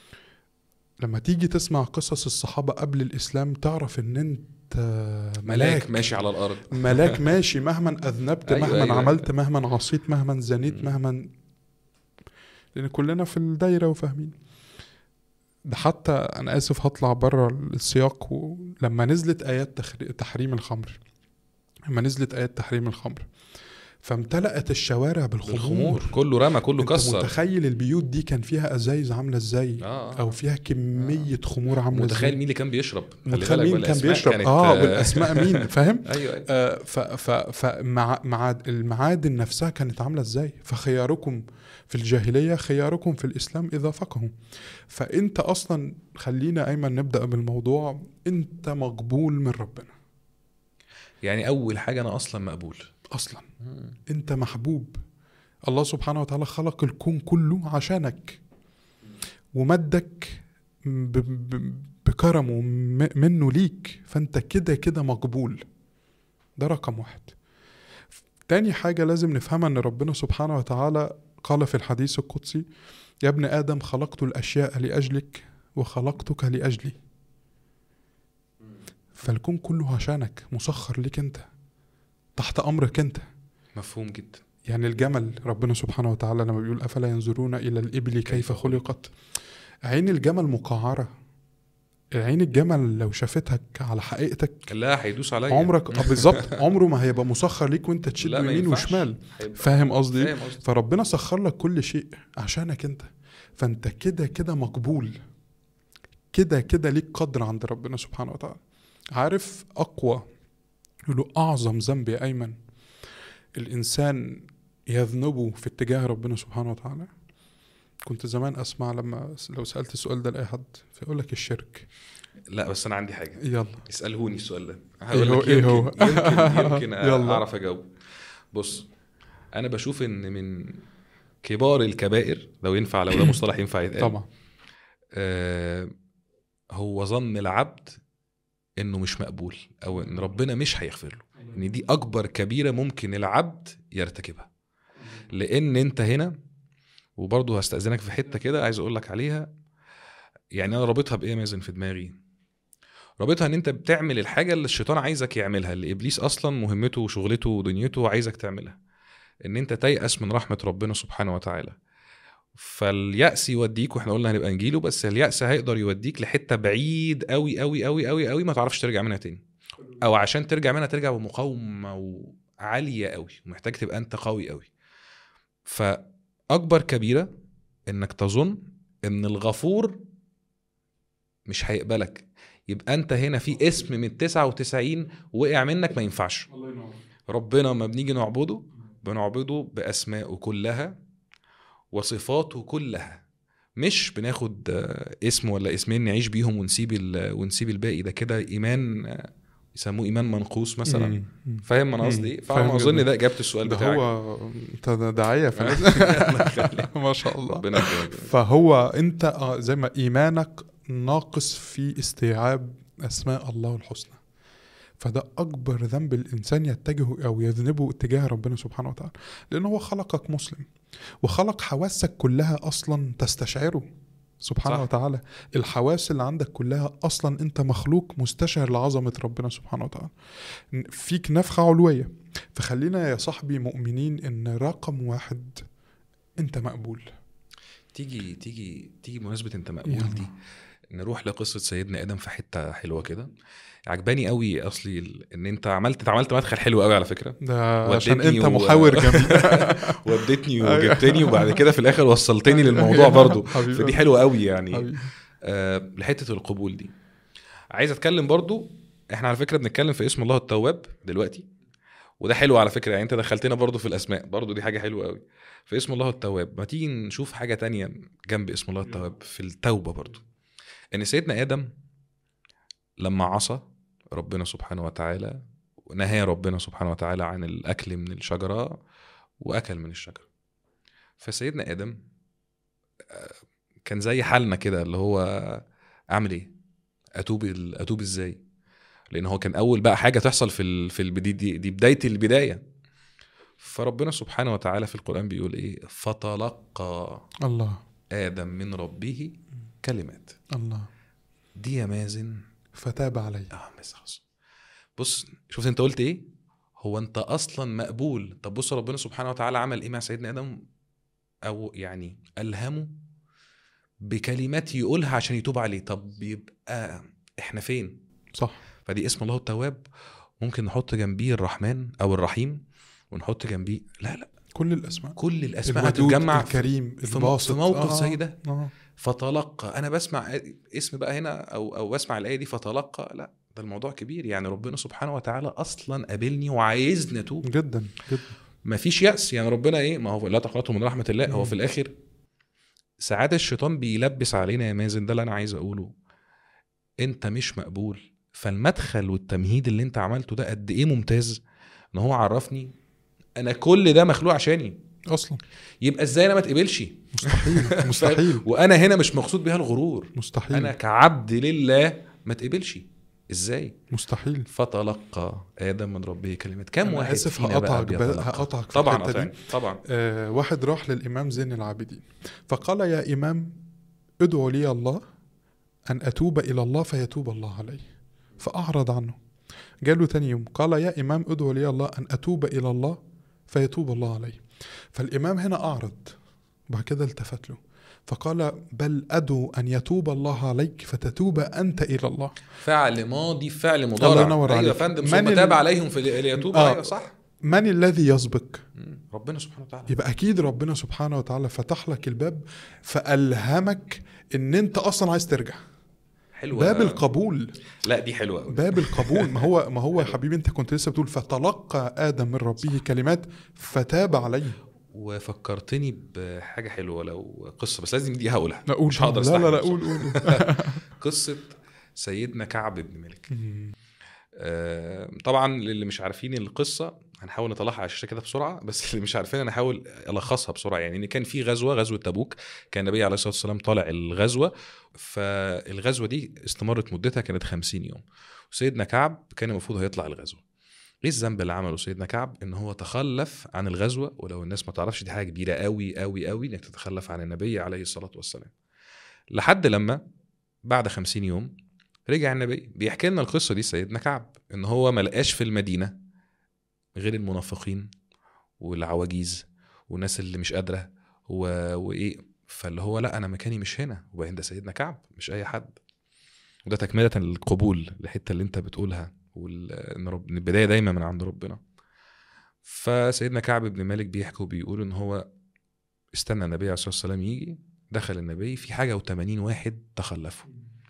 لما تيجي تسمع قصص الصحابة قبل الإسلام تعرف إن أنت ملاك ماشي على الارض ملاك ماشي مهما اذنبت أيوة، مهما أيوة. عملت مهما عصيت مهما زنيت مم. مهما لان كلنا في الدايره وفاهمين ده حتى انا اسف هطلع بره السياق و... لما نزلت ايات تخر... تحريم الخمر لما نزلت ايات تحريم الخمر فامتلأت الشوارع بالخمور, بالخمور كله رمى كله انت كسر متخيل البيوت دي كان فيها ازايز عامله ازاي اه او فيها كميه خمور عامله متخيل ازاي مين اللي كان بيشرب خلي متخيل بالك مين بقى كان الأسماء بيشرب كانت، اه والاسماء مين فاهم ايوه ايوه آه، ف ف فمع مع المعادن نفسها كانت عامله ازاي فخياركم في الجاهليه خياركم في الاسلام اذا فقهوا فانت اصلا خلينا ايمن نبدا بالموضوع انت مقبول من ربنا يعني اول حاجه انا اصلا مقبول اصلا انت محبوب الله سبحانه وتعالى خلق الكون كله عشانك ومدك ب- ب- بكرمه م- منه ليك فانت كده كده مقبول ده رقم واحد تاني حاجة لازم نفهمها ان ربنا سبحانه وتعالى قال في الحديث القدسي يا ابن آدم خلقت الأشياء لأجلك وخلقتك لأجلي فالكون كله عشانك مسخر ليك انت تحت أمرك انت مفهوم جدا يعني الجمل ربنا سبحانه وتعالى لما بيقول أفلا ينظرون إلى الإبل كيف خلقت عين الجمل مقعرة عين الجمل لو شافتك على حقيقتك لا هيدوس عليا عمرك آه بالظبط عمره ما هيبقى مسخر ليك وانت تشد لا، ما يمين ينفعش. وشمال هيبقى- فاهم قصدي إيه؟ فاهم قصدي فربنا سخر لك كل شيء عشانك انت فانت كده كده مقبول كده كده ليك قدر عند ربنا سبحانه وتعالى عارف اقوى يقولوا اعظم ذنب يا ايمن الانسان يذنبه في اتجاه ربنا سبحانه وتعالى كنت زمان اسمع لما لو سالت السؤال ده لاي حد فيقول لك الشرك لا بس انا عندي حاجه يلا اسالهوني السؤال ده إيه هو- إيه هو؟ يمكن يمكن, يمكن يلا. اعرف اجاوب بص انا بشوف ان من كبار الكبائر لو ينفع لو ده مصطلح ينفع يتقال طبعا آه هو ظن العبد انه مش مقبول او ان ربنا مش هيغفر له ان دي اكبر كبيره ممكن العبد يرتكبها لان انت هنا وبرضه هستأذنك في حتة كده عايز اقول لك عليها يعني انا رابطها بايه يا مازن في دماغي رابطها ان انت بتعمل الحاجة اللي الشيطان عايزك يعملها اللي ابليس اصلا مهمته وشغلته ودنيته عايزك تعملها ان انت تيأس من رحمة ربنا سبحانه وتعالى فاليأس يوديك واحنا قلنا هنبقى نجيله بس اليأس هيقدر يوديك لحتة بعيد قوي قوي قوي قوي قوي ما تعرفش ترجع منها تاني او عشان ترجع منها ترجع بمقاومة عالية قوي محتاج تبقى انت قوي قوي فأكبر كبيرة انك تظن ان الغفور مش هيقبلك يبقى انت هنا في اسم من 99 وقع منك ما ينفعش الله ينور ربنا ما بنيجي نعبده بنعبده بأسمائه كلها وصفاته كلها مش بناخد آه، اسم ولا اسمين نعيش بيهم ونسيب ال- ونسيب الباقي ده كده ايمان آه، يسموه ايمان منقوص مثلا فاهم انا قصدي ايه؟ فاهم فانا اظن جداً. ده اجابه السؤال ده بتاعك هو انت ده داعيه في الله يخليك. ما شاء الله ربنا يكرمك فهو انت اه زي ما ايمانك ناقص في استيعاب اسماء الله الحسنى فده اكبر ذنب الانسان يتجهه او يذنبه اتجاه ربنا سبحانه وتعالى لان هو خلقك مسلم وخلق حواسك كلها اصلا تستشعره سبحانه صح. صح. وتعالى الحواس اللي عندك كلها اصلا انت مخلوق مستشعر لعظمه ربنا سبحانه وتعالى فيك نفخه علويه فخلينا يا صاحبي مؤمنين ان رقم واحد انت مقبول تيجي تيجي تيجي بمناسبه انت مقبول يلا. دي نروح لقصه سيدنا ادم في حته حلوه كده عجباني قوي اصلي ال- ان انت عملت عملت مدخل حلو قوي على فكره ده عشان ودتني انت و- محاور جميل ودتني أيوة. وجبتني وبعد كده في الاخر وصلتني للموضوع برضو حبيبي. فدي حلوه قوي يعني حبيبي. آه لحته القبول دي عايز اتكلم برضو احنا على فكره بنتكلم في اسم الله التواب دلوقتي وده حلو على فكره يعني انت دخلتنا برضو في الاسماء برضو دي حاجه حلوه قوي في اسم الله التواب ما تيجي نشوف حاجه تانية جنب اسم الله التواب في التوبه برضو ان سيدنا ادم لما عصى ربنا سبحانه وتعالى نهى ربنا سبحانه وتعالى عن الاكل من الشجره واكل من الشجره فسيدنا ادم آه، كان زي حالنا كده اللي هو اعمل ايه اتوب ال- اتوب ازاي لان هو كان اول بقى حاجه تحصل في ال... في البدي دي, دي بدايه البدايه فربنا سبحانه وتعالى في القران بيقول ايه فتلقى الله ادم من ربه كلمات الله دي يا مازن فتاب علي اه بس خلاص بص شفت انت قلت ايه هو انت اصلا مقبول طب بص ربنا سبحانه وتعالى عمل ايه مع سيدنا ادم او يعني الهمه بكلمات يقولها عشان يتوب عليه طب يبقى احنا فين صح فدي اسم الله التواب ممكن نحط جنبيه الرحمن او الرحيم ونحط جنبيه لا لا كل الاسماء كل الاسماء الودود هتتجمع في, الكريم في, الباسط في موقف آه، زي ده آه. فتلقى انا بسمع اسم بقى هنا او او بسمع الايه دي فتلقى لا ده الموضوع كبير يعني ربنا سبحانه وتعالى اصلا قابلني وعايزني اتوب جدا جدا مفيش يأس يعني ربنا ايه ما هو لا تقنطوا من رحمه الله هو مم. في الاخر ساعات الشيطان بيلبس علينا يا مازن ده اللي انا عايز اقوله انت مش مقبول فالمدخل والتمهيد اللي انت عملته ده قد ايه ممتاز ان هو عرفني انا كل ده مخلوق عشاني اصلا يبقى ازاي انا ما اتقبلش مستحيل مستحيل وانا هنا مش مقصود بيها الغرور مستحيل انا كعبد لله ما اتقبلش ازاي مستحيل تلقى ادم من ربه كلمات كم أنا واحد آسف فينا بقى هقطعك بقى- بيتلقى؟ هقطعك في طبعا الحتة دي. قطعني طبعا آه واحد راح للإمام زين العابدين فقال يا إمام ادعو لي الله أن أتوب إلى الله فيتوب الله علي فأعرض عنه قال تاني يوم قال يا إمام ادعو لي الله أن أتوب إلى الله فيتوب الله علي فالإمام هنا أعرض بعد كده التفت له فقال بل أدعو أن يتوب الله عليك فتتوب أنت إلى الله فعل ماضي فعل مضارع الله ينور ايوه يا عليك. فندم من ثم ال- تاب عليهم في ليتوب آه. ايوه صح من الذي يسبق مم. ربنا سبحانه وتعالى يبقى اكيد ربنا سبحانه وتعالى فتح لك الباب فالهمك ان انت اصلا عايز ترجع حلوه باب القبول لا دي حلوه قوي باب القبول ما هو ما هو يا حبيبي انت كنت لسه بتقول فتلقى ادم من ربه كلمات فتاب عليه وفكرتني بحاجه حلوه لو قصه بس لازم دي هقولها لا قول مش هقدر لا لا لا أستحمل قول قول قصه سيدنا كعب بن مالك آه، طبعا للي مش عارفين القصه هنحاول نطلعها على الشاشه كده بسرعه بس اللي مش عارفين انا هحاول الخصها بسرعه يعني ان كان في غزوه غزوه تبوك كان النبي عليه الصلاه والسلام طالع الغزوه فالغزوه دي استمرت مدتها كانت 50 يوم وسيدنا كعب كان المفروض هيطلع الغزوه ايه الذنب اللي عمله سيدنا كعب ان هو تخلف عن الغزوه ولو الناس ما تعرفش دي حاجه كبيره قوي قوي قوي انك تتخلف عن النبي عليه الصلاه والسلام لحد لما بعد خمسين يوم رجع النبي بيحكي لنا القصه دي سيدنا كعب ان هو ما لقاش في المدينه غير المنافقين والعواجيز والناس اللي مش قادره و... وايه فاللي هو لا انا مكاني مش هنا وبعدين ده سيدنا كعب مش اي حد وده تكمله القبول الحته اللي انت بتقولها وال... ان رب... إن البدايه دايما من عند ربنا فسيدنا كعب بن مالك بيحكي وبيقول ان هو استنى النبي عليه الصلاه والسلام يجي دخل النبي في حاجه و80 واحد تخلفوا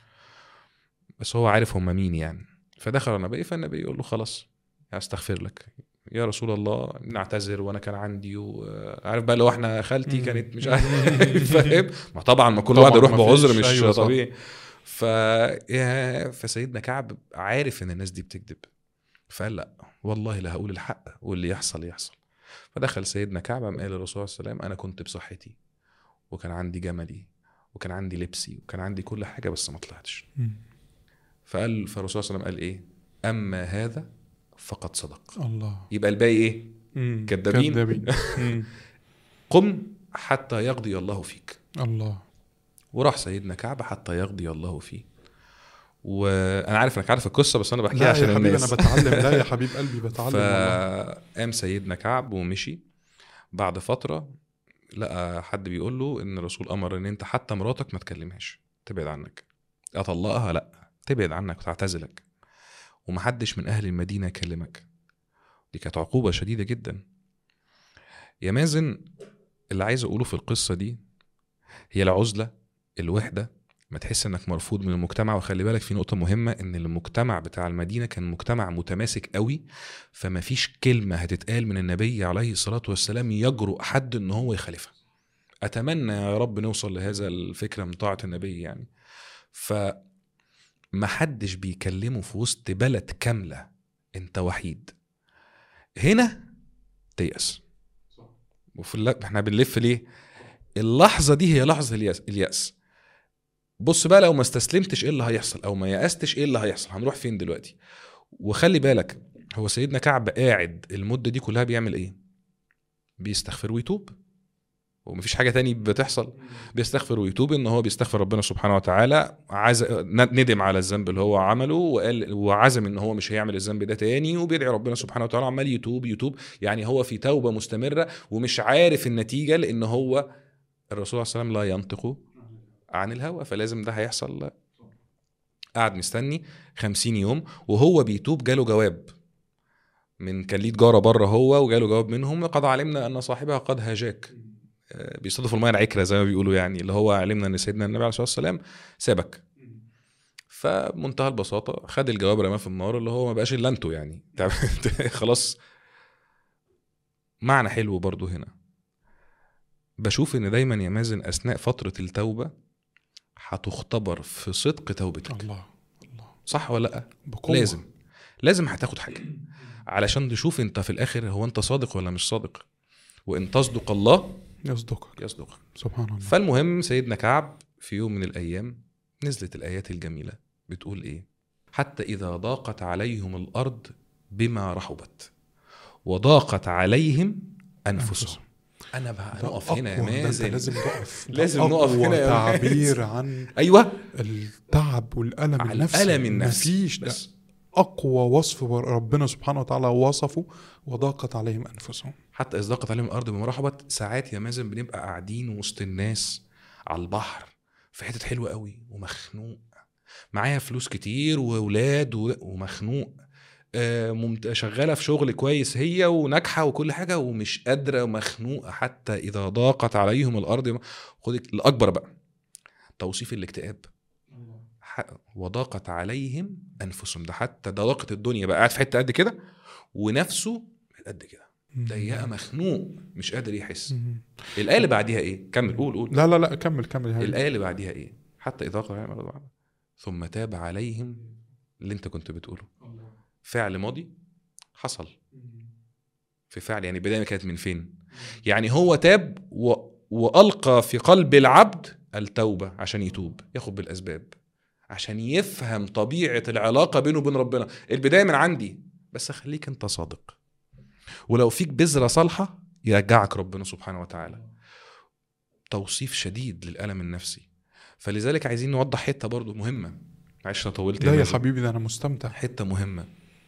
بس هو عارف هم مين يعني فدخل النبي فالنبي يقول له خلاص استغفر لك يا رسول الله نعتذر وانا كان عندي وعارف بقى لو احنا خالتي مم. كانت مش عارف فاهم ما طبعا ما كل طبعاً واحد يروح ما بعذر فيش، مش أيوة صح. طبيعي ف يا- فسيدنا كعب عارف ان الناس دي بتكذب فقال لا والله لا هقول الحق واللي يحصل يحصل فدخل سيدنا كعب قام قال للرسول صلى الله عليه وسلم انا كنت بصحتي وكان عندي جملي وكان عندي لبسي وكان عندي كل حاجه بس ما طلعتش مم. فقال فالرسول صلى الله عليه وسلم قال ايه اما هذا فقد صدق الله يبقى الباقي ايه مم. كدابين. كدابين مم. قم حتى يقضي الله فيك الله وراح سيدنا كعب حتى يقضي الله فيه وانا عارف انك عارف القصه بس انا بحكيها لا عشان يا حبيبي الناس انا بتعلم لا يا حبيب قلبي بتعلم والله. فقام سيدنا كعب ومشي بعد فتره لقى حد بيقول له ان الرسول امر ان انت حتى مراتك ما تكلمهاش تبعد عنك اطلقها لا تبعد عنك وتعتزلك ومحدش من اهل المدينه يكلمك دي كانت عقوبه شديده جدا يا مازن اللي عايز اقوله في القصه دي هي العزله الوحده ما تحس انك مرفوض من المجتمع وخلي بالك في نقطه مهمه ان المجتمع بتاع المدينه كان مجتمع متماسك قوي فما فيش كلمه هتتقال من النبي عليه الصلاه والسلام يجرؤ حد ان هو يخالفها اتمنى يا رب نوصل لهذا الفكره من طاعه النبي يعني ف ما حدش بيكلمه في وسط بلد كامله انت وحيد هنا تيأس وفي الل... احنا بنلف ليه اللحظه دي هي لحظه اليأس, اليأس بص بقى لو ما استسلمتش ايه اللي هيحصل او ما يأستش ايه اللي هيحصل هنروح فين دلوقتي وخلي بالك هو سيدنا كعب قاعد المده دي كلها بيعمل ايه بيستغفر ويتوب ومفيش حاجه تاني بتحصل بيستغفر ويتوب ان هو بيستغفر ربنا سبحانه وتعالى عز... ندم على الذنب اللي هو عمله وقال وعزم ان هو مش هيعمل الذنب ده تاني وبيدعي ربنا سبحانه وتعالى عمال يتوب يتوب يعني هو في توبه مستمره ومش عارف النتيجه لان هو الرسول صلى الله عليه وسلم لا ينطق عن الهوى فلازم ده هيحصل قعد مستني خمسين يوم وهو بيتوب جاله جواب من كان ليه تجاره بره هو وجاله جواب منهم قد علمنا ان صاحبها قد هاجاك آه، بيصطادف الميه العكره زي ما بيقولوا يعني اللي هو علمنا ان سيدنا النبي عليه الصلاه والسلام سابك فمنتهى البساطه خد الجواب رماه في النار اللي هو ما بقاش الا انتوا يعني خلاص معنى حلو برضو هنا بشوف ان دايما يا مازن اثناء فتره التوبه هتختبر في صدق توبتك الله الله صح ولا لا بقوة لازم لازم هتاخد حاجه علشان تشوف انت في الاخر هو انت صادق ولا مش صادق وان تصدق الله يصدقك يصدقك سبحان الله فالمهم سيدنا كعب في يوم من الايام نزلت الايات الجميله بتقول ايه حتى اذا ضاقت عليهم الارض بما رحبت وضاقت عليهم انفسهم انا بقى ده نقف هنا يا أقوى، ده أنت مازن لازم تقف ده لازم نقف أقوى هنا يا تعبير مازن. عن ايوه التعب والألم على النفسي الالم النفسي مفيش ده بس أقوى وصف ربنا سبحانه وتعالى وصفه وضاقت عليهم أنفسهم حتى إذ ضاقت عليهم الأرض بما رحبت ساعات يا مازن بنبقى قاعدين وسط الناس على البحر في حتت حلوة قوي ومخنوق معايا فلوس كتير وولاد و- ومخنوق آه، ممت- شغالة في شغل كويس هي وناجحة وكل حاجة ومش قادرة ومخنوقة حتى إذا ضاقت عليهم الأرض خد الأكبر بقى توصيف الاكتئاب ح- وضاقت عليهم أنفسهم ده حتى ده ضاقت الدنيا بقى قاعد في حتة قد كده ونفسه قد كده ضيقه مخنوق مش قادر يحس مم. الايه اللي بعديها ايه كمل قول قول لا لا لا كمل كمل يا حبيبي. الايه اللي بعديها ايه حتى اذا قرأ عليهم الأرض ثم تاب عليهم اللي انت كنت بتقوله فعل ماضي حصل في فعل يعني البدايه كانت من فين يعني هو تاب و... والقى في قلب العبد التوبه عشان يتوب ياخد بالاسباب عشان يفهم طبيعه العلاقه بينه وبين ربنا البدايه من عندي بس خليك انت صادق ولو فيك بذره صالحه يرجعك ربنا سبحانه وتعالى توصيف شديد للالم النفسي فلذلك عايزين نوضح حته برضو مهمه معلش انا طولت لا يا مازن. حبيبي ده انا مستمتع حته مهمه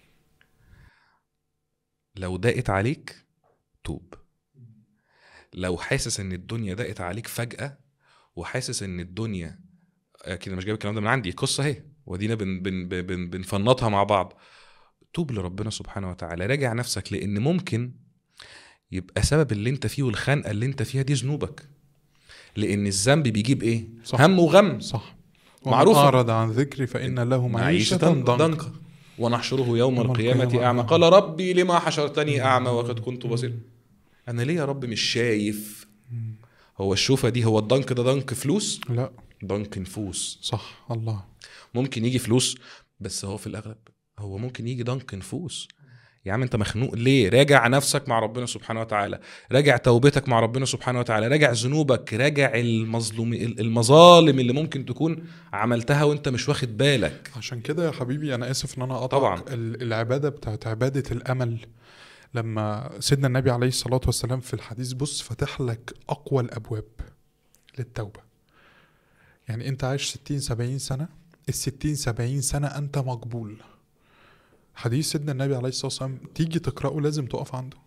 لو ضاقت عليك توب لو حاسس ان الدنيا ضاقت عليك فجاه وحاسس ان الدنيا اكيد أنا مش جايب الكلام ده من عندي قصه اهي ودينا بن بن بن بنفنطها مع بعض توب لربنا سبحانه وتعالى راجع نفسك لان ممكن يبقى سبب اللي انت فيه والخنقه اللي انت فيها دي ذنوبك لان الذنب بيجيب ايه صح. هم وغم صح معروفة. ومن أعرض عن ذكري فإن له معيشة ضنكا ضنكا ونحشره يوم يوم القيامة القيامة أعمى أعمى. قال ربي لما حشرتني أعمى وقد كنت بصير أنا ليه يا رب مش شايف هو الشوفة دي هو الضنك ده ضنك فلوس لا ضنك نفوس صح الله ممكن يجي فلوس بس هو في الأغلب هو ممكن يجي ضنك نفوس يا عم انت مخنوق ليه راجع نفسك مع ربنا سبحانه وتعالى راجع توبتك مع ربنا سبحانه وتعالى راجع ذنوبك راجع المظلوم المظالم اللي ممكن تكون عملتها وانت مش واخد بالك عشان كده يا حبيبي انا اسف ان انا اقطعك طبعاً. ال- العباده بتاعت عباده الامل لما سيدنا النبي عليه الصلاه والسلام في الحديث بص فتح لك اقوى الابواب للتوبه يعني انت عايش 60 70 سنه ال 60 70 سنه انت مقبول حديث سيدنا النبي عليه الصلاه والسلام تيجي تقراه لازم تقف عنده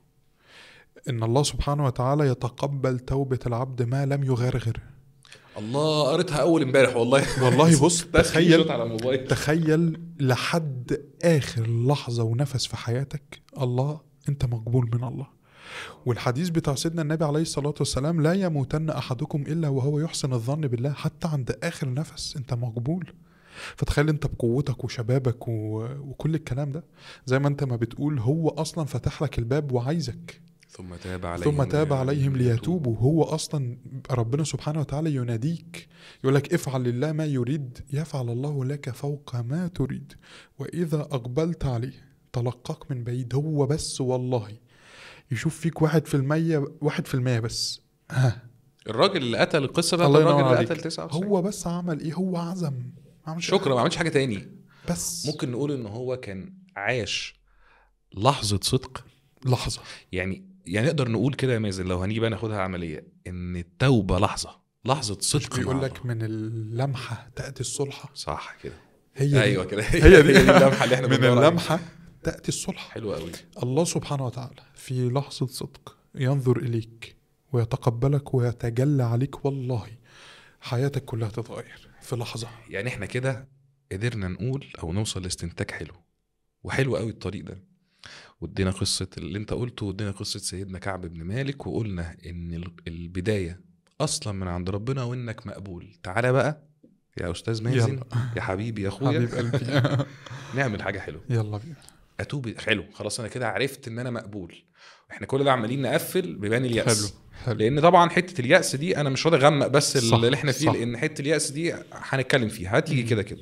ان الله سبحانه وتعالى يتقبل توبه العبد ما لم يغرغر الله قريتها اول امبارح والله والله بص ده تخيل تخيل على الموبايل تخيل لحد اخر لحظه ونفس في حياتك الله انت مقبول من الله والحديث بتاع سيدنا النبي عليه الصلاه والسلام لا يموتن احدكم الا وهو يحسن الظن بالله حتى عند اخر نفس انت مقبول فتخيل انت بقوتك وشبابك و... وكل الكلام ده زي ما انت ما بتقول هو اصلا فتح لك الباب وعايزك ثم تاب عليهم ثم تاب عليهم ليتوبوا هو اصلا ربنا سبحانه وتعالى يناديك يقول لك افعل لله ما يريد يفعل الله لك فوق ما تريد واذا اقبلت عليه تلقاك من بعيد هو بس والله يشوف فيك واحد في المية واحد في المية بس ها الراجل اللي قتل القصه ده الله الراجل ينور اللي عليك. قتل 99 هو بس عمل ايه هو عزم ما عملش شكرا ما عملش حاجه تاني حاجة. بس ممكن نقول ان هو كان عاش لحظه صدق لحظة يعني يعني نقدر نقول كده يا مازن لو هنيجي بقى ناخدها عمليه ان التوبه لحظه لحظه صدق بيقول مع لك الله. من اللمحة تأتي الصلحة صح كده هي دي. ايوه كده هي دي اللمحه اللي احنا من بندور عليها. اللمحة تأتي الصلحة حلوه قوي الله سبحانه وتعالى في لحظة صدق ينظر إليك ويتقبلك ويتجلى عليك والله حياتك كلها تتغير في لحظة يعني احنا كده قدرنا نقول او نوصل لاستنتاج حلو وحلو قوي الطريق ده وادينا قصه اللي انت قلته وادينا قصه سيدنا كعب بن مالك وقلنا ان ال- البدايه اصلا من عند ربنا وانك مقبول تعالى بقى يا استاذ مازن يلا يا حبيبي يا اخويا حبيب قلبي نعمل حاجه حلوه يلا بينا اتوب حلو خلاص انا كده عرفت ان انا مقبول احنا كل ده عمالين نقفل بيبان الياس حلو حلو لان طبعا حته الياس دي انا مش راضي اغمق بس صح، اللي احنا فيه صح. لان حته الياس دي هنتكلم فيها هتيجي مم. كده كده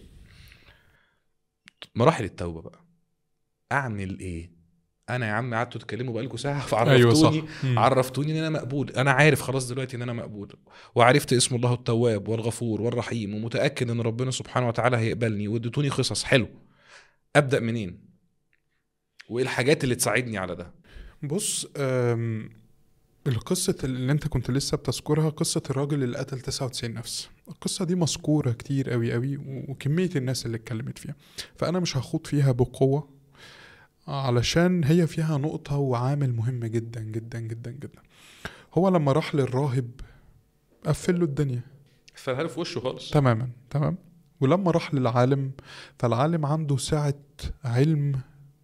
مراحل التوبه بقى اعمل ايه انا يا عم قعدتوا تتكلموا بقالكم ساعه ايوه صح فعرفتوني مم. عرفتوني ان انا مقبول انا عارف خلاص دلوقتي ان انا مقبول وعرفت اسم الله التواب والغفور والرحيم ومتاكد ان ربنا سبحانه وتعالى هيقبلني واديتوني قصص حلو ابدا منين وايه الحاجات اللي تساعدني على ده بص أم، القصة اللي انت كنت لسه بتذكرها قصة الراجل اللي قتل 99 نفس القصة دي مذكورة كتير قوي قوي وكمية الناس اللي اتكلمت فيها فأنا مش هخوض فيها بقوة علشان هي فيها نقطة وعامل مهم جدا جدا جدا جدا هو لما راح للراهب قفل له الدنيا فالها في وشه خالص تماما تمام ولما راح للعالم فالعالم عنده سعة علم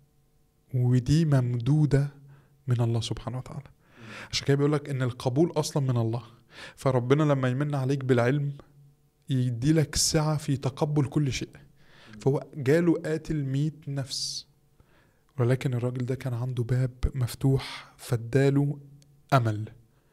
ودي ممدودة من الله سبحانه وتعالى عشان كده بيقول لك ان القبول اصلا من الله فربنا لما يمن عليك بالعلم يدي لك سعة في تقبل كل شيء فهو جاله قاتل مئة نفس ولكن الراجل ده كان عنده باب مفتوح فاداله امل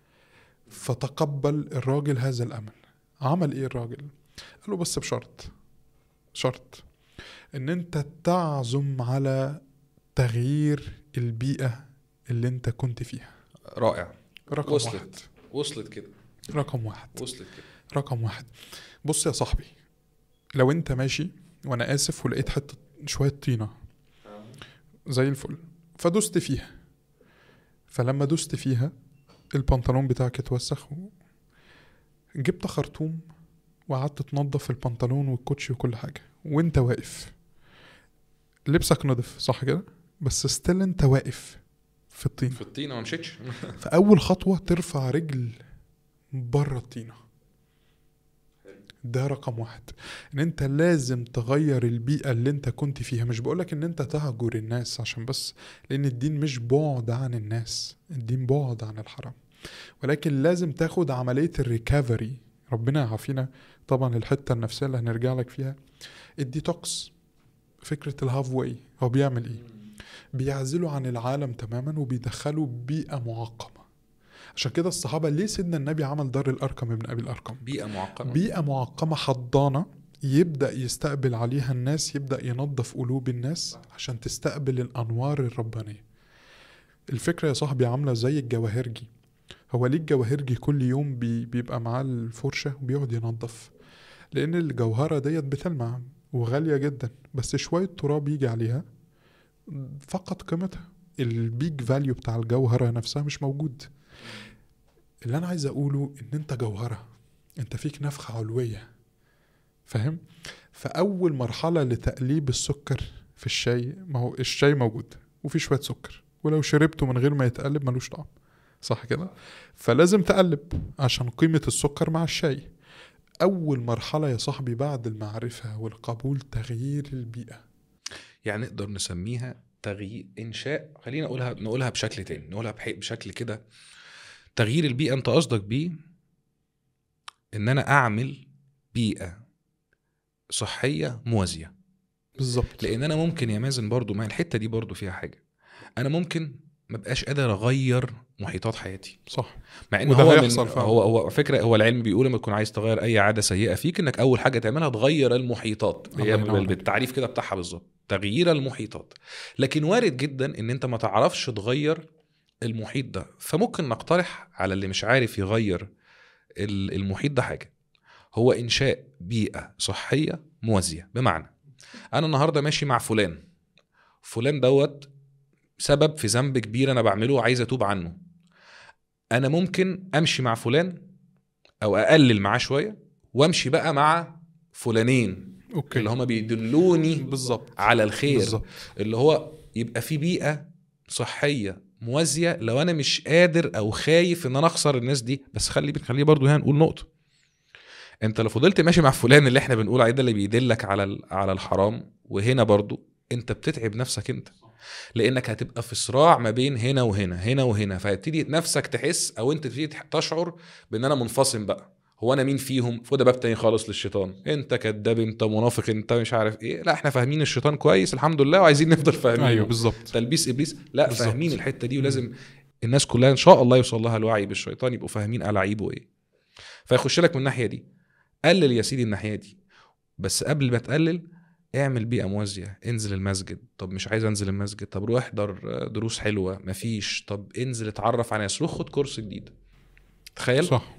فتقبل الراجل هذا الامل عمل ايه الراجل قال له بس بشرط شرط ان انت تعزم على تغيير البيئة اللي انت كنت فيها رائع رقم وصلت. واحد وصلت كده رقم واحد وصلت كده رقم واحد بص يا صاحبي لو انت ماشي وانا اسف ولقيت حتة شوية طينة زي الفل فدست فيها فلما دست فيها البنطلون بتاعك اتوسخ و... جبت خرطوم وقعدت تنظف البنطلون والكوتشي وكل حاجة وانت واقف لبسك نضف صح كده بس ستيل انت واقف في الطين في الطينه ما مشيتش فأول خطوة ترفع رجل بره الطينة ده رقم واحد ان انت لازم تغير البيئة اللي انت كنت فيها مش بقولك ان انت تهجر الناس عشان بس لان الدين مش بعد عن الناس الدين بعد عن الحرام ولكن لازم تاخد عملية الريكافري ربنا يعافينا طبعا الحتة النفسية اللي هنرجع لك فيها الديتوكس فكرة الهاف واي هو بيعمل ايه بيعزله عن العالم تماما وبيدخله بيئة معقمة عشان كده الصحابة ليه سيدنا النبي عمل دار الأرقم ابن أبي الأرقم بيئه معقمه بيئة معقمة حضانة يبدأ يستقبل عليها الناس يبدأ ينظف قلوب الناس عشان تستقبل الأنوار الربانية الفكرة يا صاحبي عاملة زي الجواهرجي هو ليه الجواهرجي كل يوم بي بيبقى معاه الفرشة وبيقعد ينظف لأن الجوهرة ديت بتلمع وغالية جدا بس شوية تراب يجي عليها فقط قيمتها البيج فاليو بتاع الجوهرة نفسها مش موجود اللي أنا عايز أقوله إن أنت جوهرة أنت فيك نفخة علوية فاهم فأول مرحلة لتقليب السكر في الشاي ما هو الشاي موجود وفي شوية سكر ولو شربته من غير ما يتقلب ملوش طعم صح كده فلازم تقلب عشان قيمة السكر مع الشاي أول مرحلة يا صاحبي بعد المعرفة والقبول تغيير البيئة يعني نقدر نسميها تغيير انشاء خلينا نقولها نقولها بشكل تاني نقولها بحي... بشكل كده تغيير البيئه انت قصدك بيه ان انا اعمل بيئه صحيه موازيه بالظبط لان انا ممكن يا مازن برضو ما الحته دي برضو فيها حاجه انا ممكن ما بقاش قادر اغير محيطات حياتي صح مع ان وده هو من هيحصل فعلا. هو هو فكره هو العلم بيقول لما تكون عايز تغير اي عاده سيئه فيك انك اول حاجه تعملها تغير المحيطات اللي هي الله ينور عليك. بالتعريف كده بتاعها بالظبط تغيير المحيطات لكن وارد جدا ان انت ما تعرفش تغير المحيط ده فممكن نقترح على اللي مش عارف يغير ال- المحيط ده حاجه هو انشاء بيئه صحيه موازيه بمعنى انا النهارده ماشي مع فلان فلان دوت سبب في ذنب كبير انا بعمله وعايز اتوب عنه انا ممكن امشي مع فلان او اقلل معاه شويه وامشي بقى مع فلانين اوكي اللي هما بيدلوني بالظبط على الخير بالظبط اللي هو يبقى في بيئه صحيه موازيه لو انا مش قادر او خايف ان انا اخسر الناس دي بس خلي خليه برضو هنا نقول نقطه انت لو فضلت ماشي مع فلان اللي احنا بنقول عليه ده اللي بيدلك على ال- على الحرام وهنا برضو انت بتتعب نفسك انت لانك هتبقى في صراع ما بين هنا وهنا هنا وهنا فهتبتدي نفسك تحس او انت تبتدي تح- تشعر بان انا منفصم بقى هو انا مين فيهم وده باب تاني خالص للشيطان انت كذاب انت منافق انت مش عارف ايه لا احنا فاهمين الشيطان كويس الحمد لله وعايزين نفضل فاهمين ايوه بالظبط تلبيس ابليس لا بالظبط. فاهمين الحته دي ولازم الناس كلها ان شاء الله يوصل لها الوعي بالشيطان يبقوا فاهمين الاعيبه ايه فيخش لك من الناحيه دي قلل يا سيدي الناحيه دي بس قبل ما تقلل اعمل بيئه موازيه انزل المسجد طب مش عايز انزل المسجد طب روح احضر دروس حلوه مفيش طب انزل اتعرف على ناس روح خد كورس جديد تخيل صح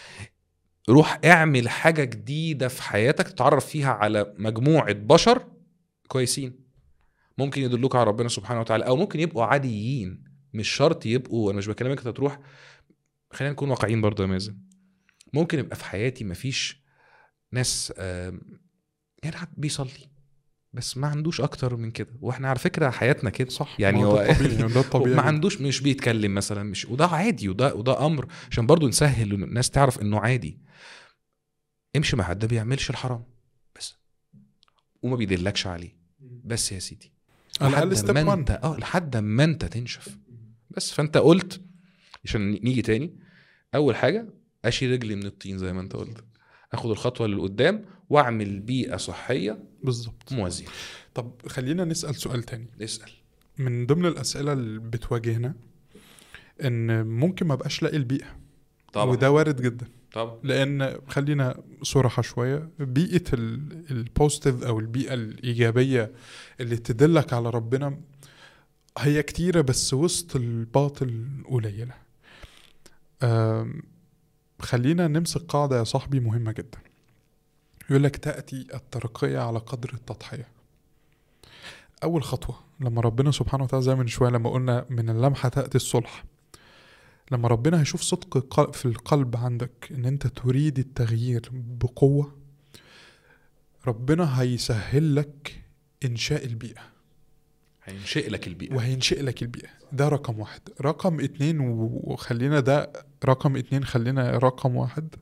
روح اعمل حاجة جديدة في حياتك تتعرف فيها على مجموعة بشر كويسين ممكن يدلوك على ربنا سبحانه وتعالى او ممكن يبقوا عاديين مش شرط يبقوا انا مش بكلمك انت تروح خلينا نكون واقعيين برضه يا مازن ممكن يبقى في حياتي مفيش ناس آم، يعني حد بيصلي بس ما عندوش اكتر من كده واحنا على فكره حياتنا كده صح يعني ما هو ده الطبيعي ده الطبيعي ما عندوش مش بيتكلم مثلا مش وده عادي وده وده امر عشان برضو نسهل إن الناس تعرف انه عادي امشي مع حد ما بيعملش الحرام بس وما بيدلكش عليه بس يا سيدي على الاقل لحد ستيب ما 1 انت اه لحد ما انت تنشف بس فانت قلت عشان نيجي تاني اول حاجه اشيل رجلي من الطين زي ما انت قلت اخد الخطوه اللي قدام واعمل بيئه صحيه بالظبط موازيه طب خلينا نسال سؤال تاني اسال من ضمن الاسئله اللي بتواجهنا ان ممكن ما بقاش لاقي البيئه طبعا وده وارد جدا طبعا لان خلينا صراحه شويه بيئه ال- البوزيتيف او البيئه الايجابيه اللي تدلك على ربنا هي كتيره بس وسط الباطل قليله أم، خلينا نمسك قاعده يا صاحبي مهمه جدا يقول لك تاتي الترقيه على قدر التضحيه اول خطوه لما ربنا سبحانه وتعالى زي من شويه لما قلنا من اللمحه تاتي الصلح لما ربنا هيشوف صدق قل- في القلب عندك ان انت تريد التغيير بقوه ربنا هيسهل لك انشاء البيئه هينشئ لك البيئه وهينشئ لك البيئة ده رقم واحد رقم اتنين و- وخلينا ده رقم اتنين خلينا رقم واحد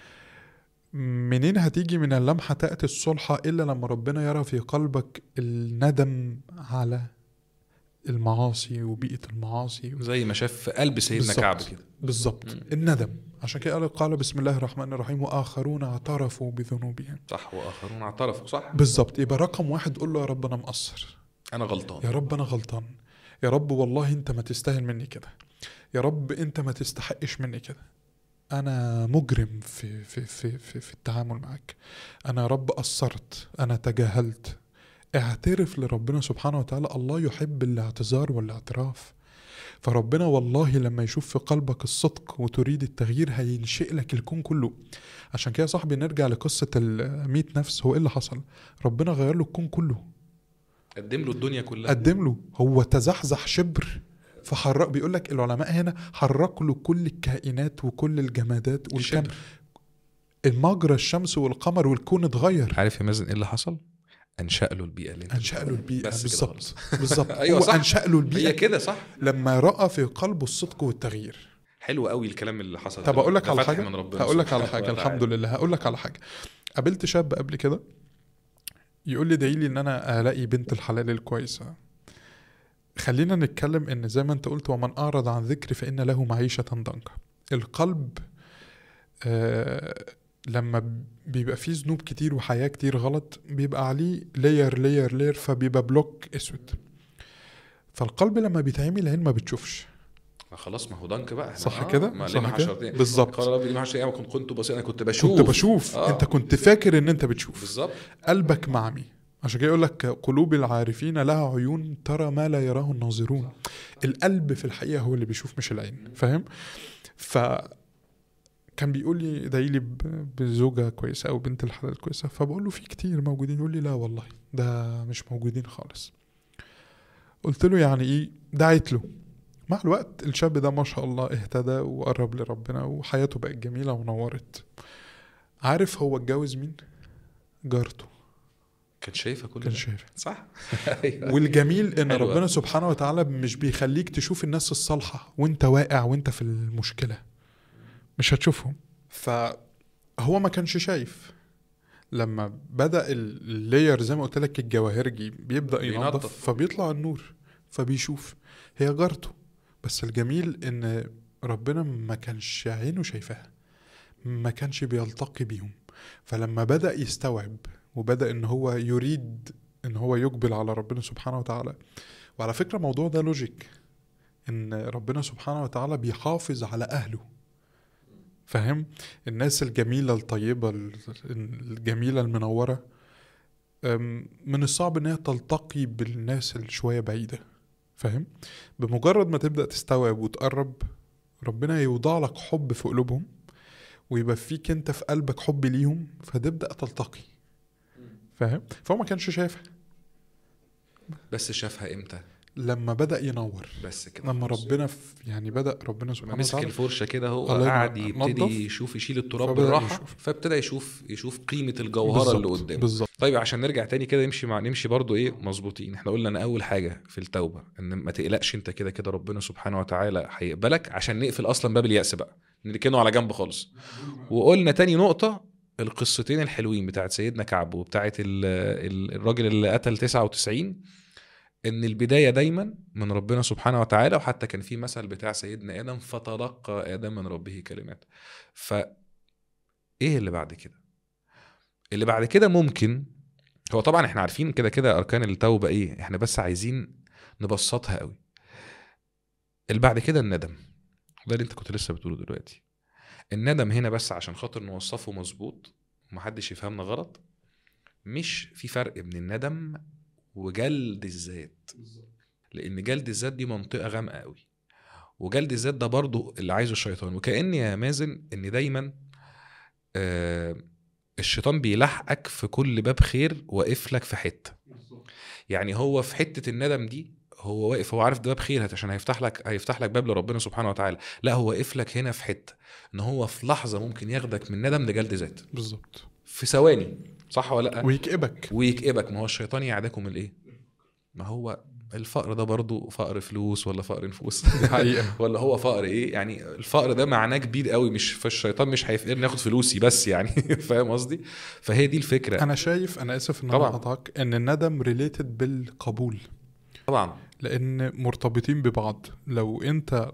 منين هتيجي من اللمحة تأتي الصلحة إلا لما ربنا يرى في قلبك الندم على المعاصي وبيئة المعاصي زي ما شاف في قلب سيدنا بالظبط. كعب كده بالظبط مم. الندم عشان كده قال قال بسم الله الرحمن الرحيم وآخرون اعترفوا بذنوبهم صح واخرون اعترفوا صح بالظبط يبقى رقم واحد قول له يا رب أنا مقصر انا غلطان يا رب انا غلطان يا رب والله انت ما تستاهل مني كده يا رب انت ما تستحقش مني كده انا مجرم في في في في, في التعامل معك انا يا رب قصرت انا تجاهلت اعترف لربنا سبحانه وتعالى الله يحب الاعتذار والاعتراف فربنا والله لما يشوف في قلبك الصدق وتريد التغيير هينشئ لك الكون كله عشان كده يا صاحبي نرجع لقصة الميت نفس هو ايه اللي حصل ربنا غير له الكون كله قدم له الدنيا كلها قدم له هو تزحزح شبر فحرك بيقول لك العلماء هنا حرك له كل الكائنات وكل الجمادات والكم شبر. المجرى الشمس والقمر والكون اتغير عارف يا مازن ايه اللي حصل انشأ له البيئه اللي انت انشأ له البيئة بس كده بالظبط خلاص. بالظبط أيوة هو صح. انشأ له هي البيئة كده صح لما رأى في قلبه الصدق والتغيير حلو قوي الكلام اللي حصل طب اقول لك ده على فتح حاجة من ربنا هقول لك على سبحانه حاجة وتعالى. الحمد لله هقول لك على حاجة قابلت شاب قبل كده يقول لي ادعي لي ان انا الاقي بنت الحلال الكويسة خلينا نتكلم ان زي ما انت قلت ومن اعرض عن ذكري فان له معيشة ضنكا القلب آه لما بيبقى فيه ذنوب كتير وحياة كتير غلط بيبقى عليه لاير لاير لاير فبيبقى بلوك اسود فالقلب لما بيتعمل العين ما بتشوفش ما خلاص ما هو ضنك بقى صح آه، كده؟ ما صح ليه ما كده؟ حشرتني بالظبط. قال ربي ليه ما حشرتني كنت كنت بصير انا كنت بشوف كنت بشوف آه. انت كنت فاكر ان انت بتشوف بالظبط قلبك معمي عشان كده يقول لك قلوب العارفين لها عيون ترى ما لا يراه الناظرون القلب في الحقيقه هو اللي بيشوف مش العين فاهم ف كان بيقول لي ادعي لي ب- بزوجه كويسه او بنت الحلال كويسه فبقول له في كتير موجودين يقول لي لا والله ده مش موجودين خالص قلت له يعني ايه دعيت له مع الوقت الشاب ده ما شاء الله اهتدى وقرب لربنا وحياته بقت جميله ونورت عارف هو اتجوز مين جارته كان شايفه كل كان ده شايف صح ايوه والجميل ان حلوة. ربنا سبحانه وتعالى مش بيخليك تشوف الناس الصالحه وانت واقع وانت في المشكله مش هتشوفهم فهو ما كانش شايف لما بدا ال- اللاير زي ما قلت لك الجواهرجي بيبدا بينضف. ينظف فبيطلع النور فبيشوف هي جارته بس الجميل ان ربنا ما كانش عينه شايفاها ما كانش بيلتقي بيهم فلما بدا يستوعب وبدا ان هو يريد ان هو يقبل على ربنا سبحانه وتعالى وعلى فكره الموضوع ده لوجيك ان ربنا سبحانه وتعالى بيحافظ على اهله فاهم الناس الجميله الطيبه ال- الجميله المنوره أم، من الصعب ان هي تلتقي بالناس اللي شويه بعيده فاهم بمجرد ما تبدا تستوعب وتقرب ربنا يوضع لك حب في قلوبهم ويبقى فيك انت في قلبك حب ليهم فتبدا تلتقي فاهم فهو ما كانش شايفها بس شافها امتى لما بدا ينور بس كده لما خلاص. ربنا في يعني بدا ربنا لما سبحانه مسك وتعالى الفرشه كده هو الله ينور. قعد نضف. يبتدي يشوف يشيل التراب فبدأ بالراحه يشوف. فابتدى يشوف يشوف قيمه الجوهره بالظبط، اللي قدامه بالظبط طيب عشان نرجع تاني كده نمشي مع نمشي برضو ايه مظبوطين احنا قلنا ان اول حاجه في التوبه ان ما تقلقش انت كده كده ربنا سبحانه وتعالى هيقبلك عشان نقفل اصلا باب اليأس بقى نركنه على جنب خالص وقلنا تاني نقطه القصتين الحلوين بتاعت سيدنا كعب وبتاعت ال- ال- الراجل اللي قتل 99 ان البدايه دايما من ربنا سبحانه وتعالى وحتى كان في مثل بتاع سيدنا ادم فتلقى ادم من ربه كلمات ف ايه اللي بعد كده اللي بعد كده ممكن هو طبعا احنا عارفين كده كده اركان التوبه ايه احنا بس عايزين نبسطها قوي اللي بعد كده الندم ده اللي انت كنت لسه بتقوله دلوقتي الندم هنا بس عشان خاطر نوصفه مظبوط ومحدش يفهمنا غلط مش في فرق بين الندم وجلد الذات لان جلد الذات دي منطقه غامقه قوي وجلد الذات ده برضو اللي عايزه الشيطان وكأن يا مازن ان دايما آه الشيطان بيلحقك في كل باب خير واقف لك في حته يعني هو في حته الندم دي هو واقف هو عارف ده باب خير عشان هيفتح لك هيفتح لك باب لربنا سبحانه وتعالى لا هو واقف لك هنا في حته ان هو في لحظه ممكن ياخدك من ندم لجلد ذات بالظبط في ثواني صح ولا لا ويكئبك ويكئبك ما هو الشيطان يعدكم الايه ما هو الفقر ده برضو فقر فلوس ولا فقر نفوس دي حقيقة ولا هو فقر ايه يعني الفقر ده معناه كبير قوي مش فالشيطان مش هيفقرني ياخد فلوسي بس يعني فاهم قصدي فهي دي الفكره انا شايف انا اسف ان انا طبعاً. قطعك ان الندم ريليتد بالقبول طبعا لان مرتبطين ببعض لو انت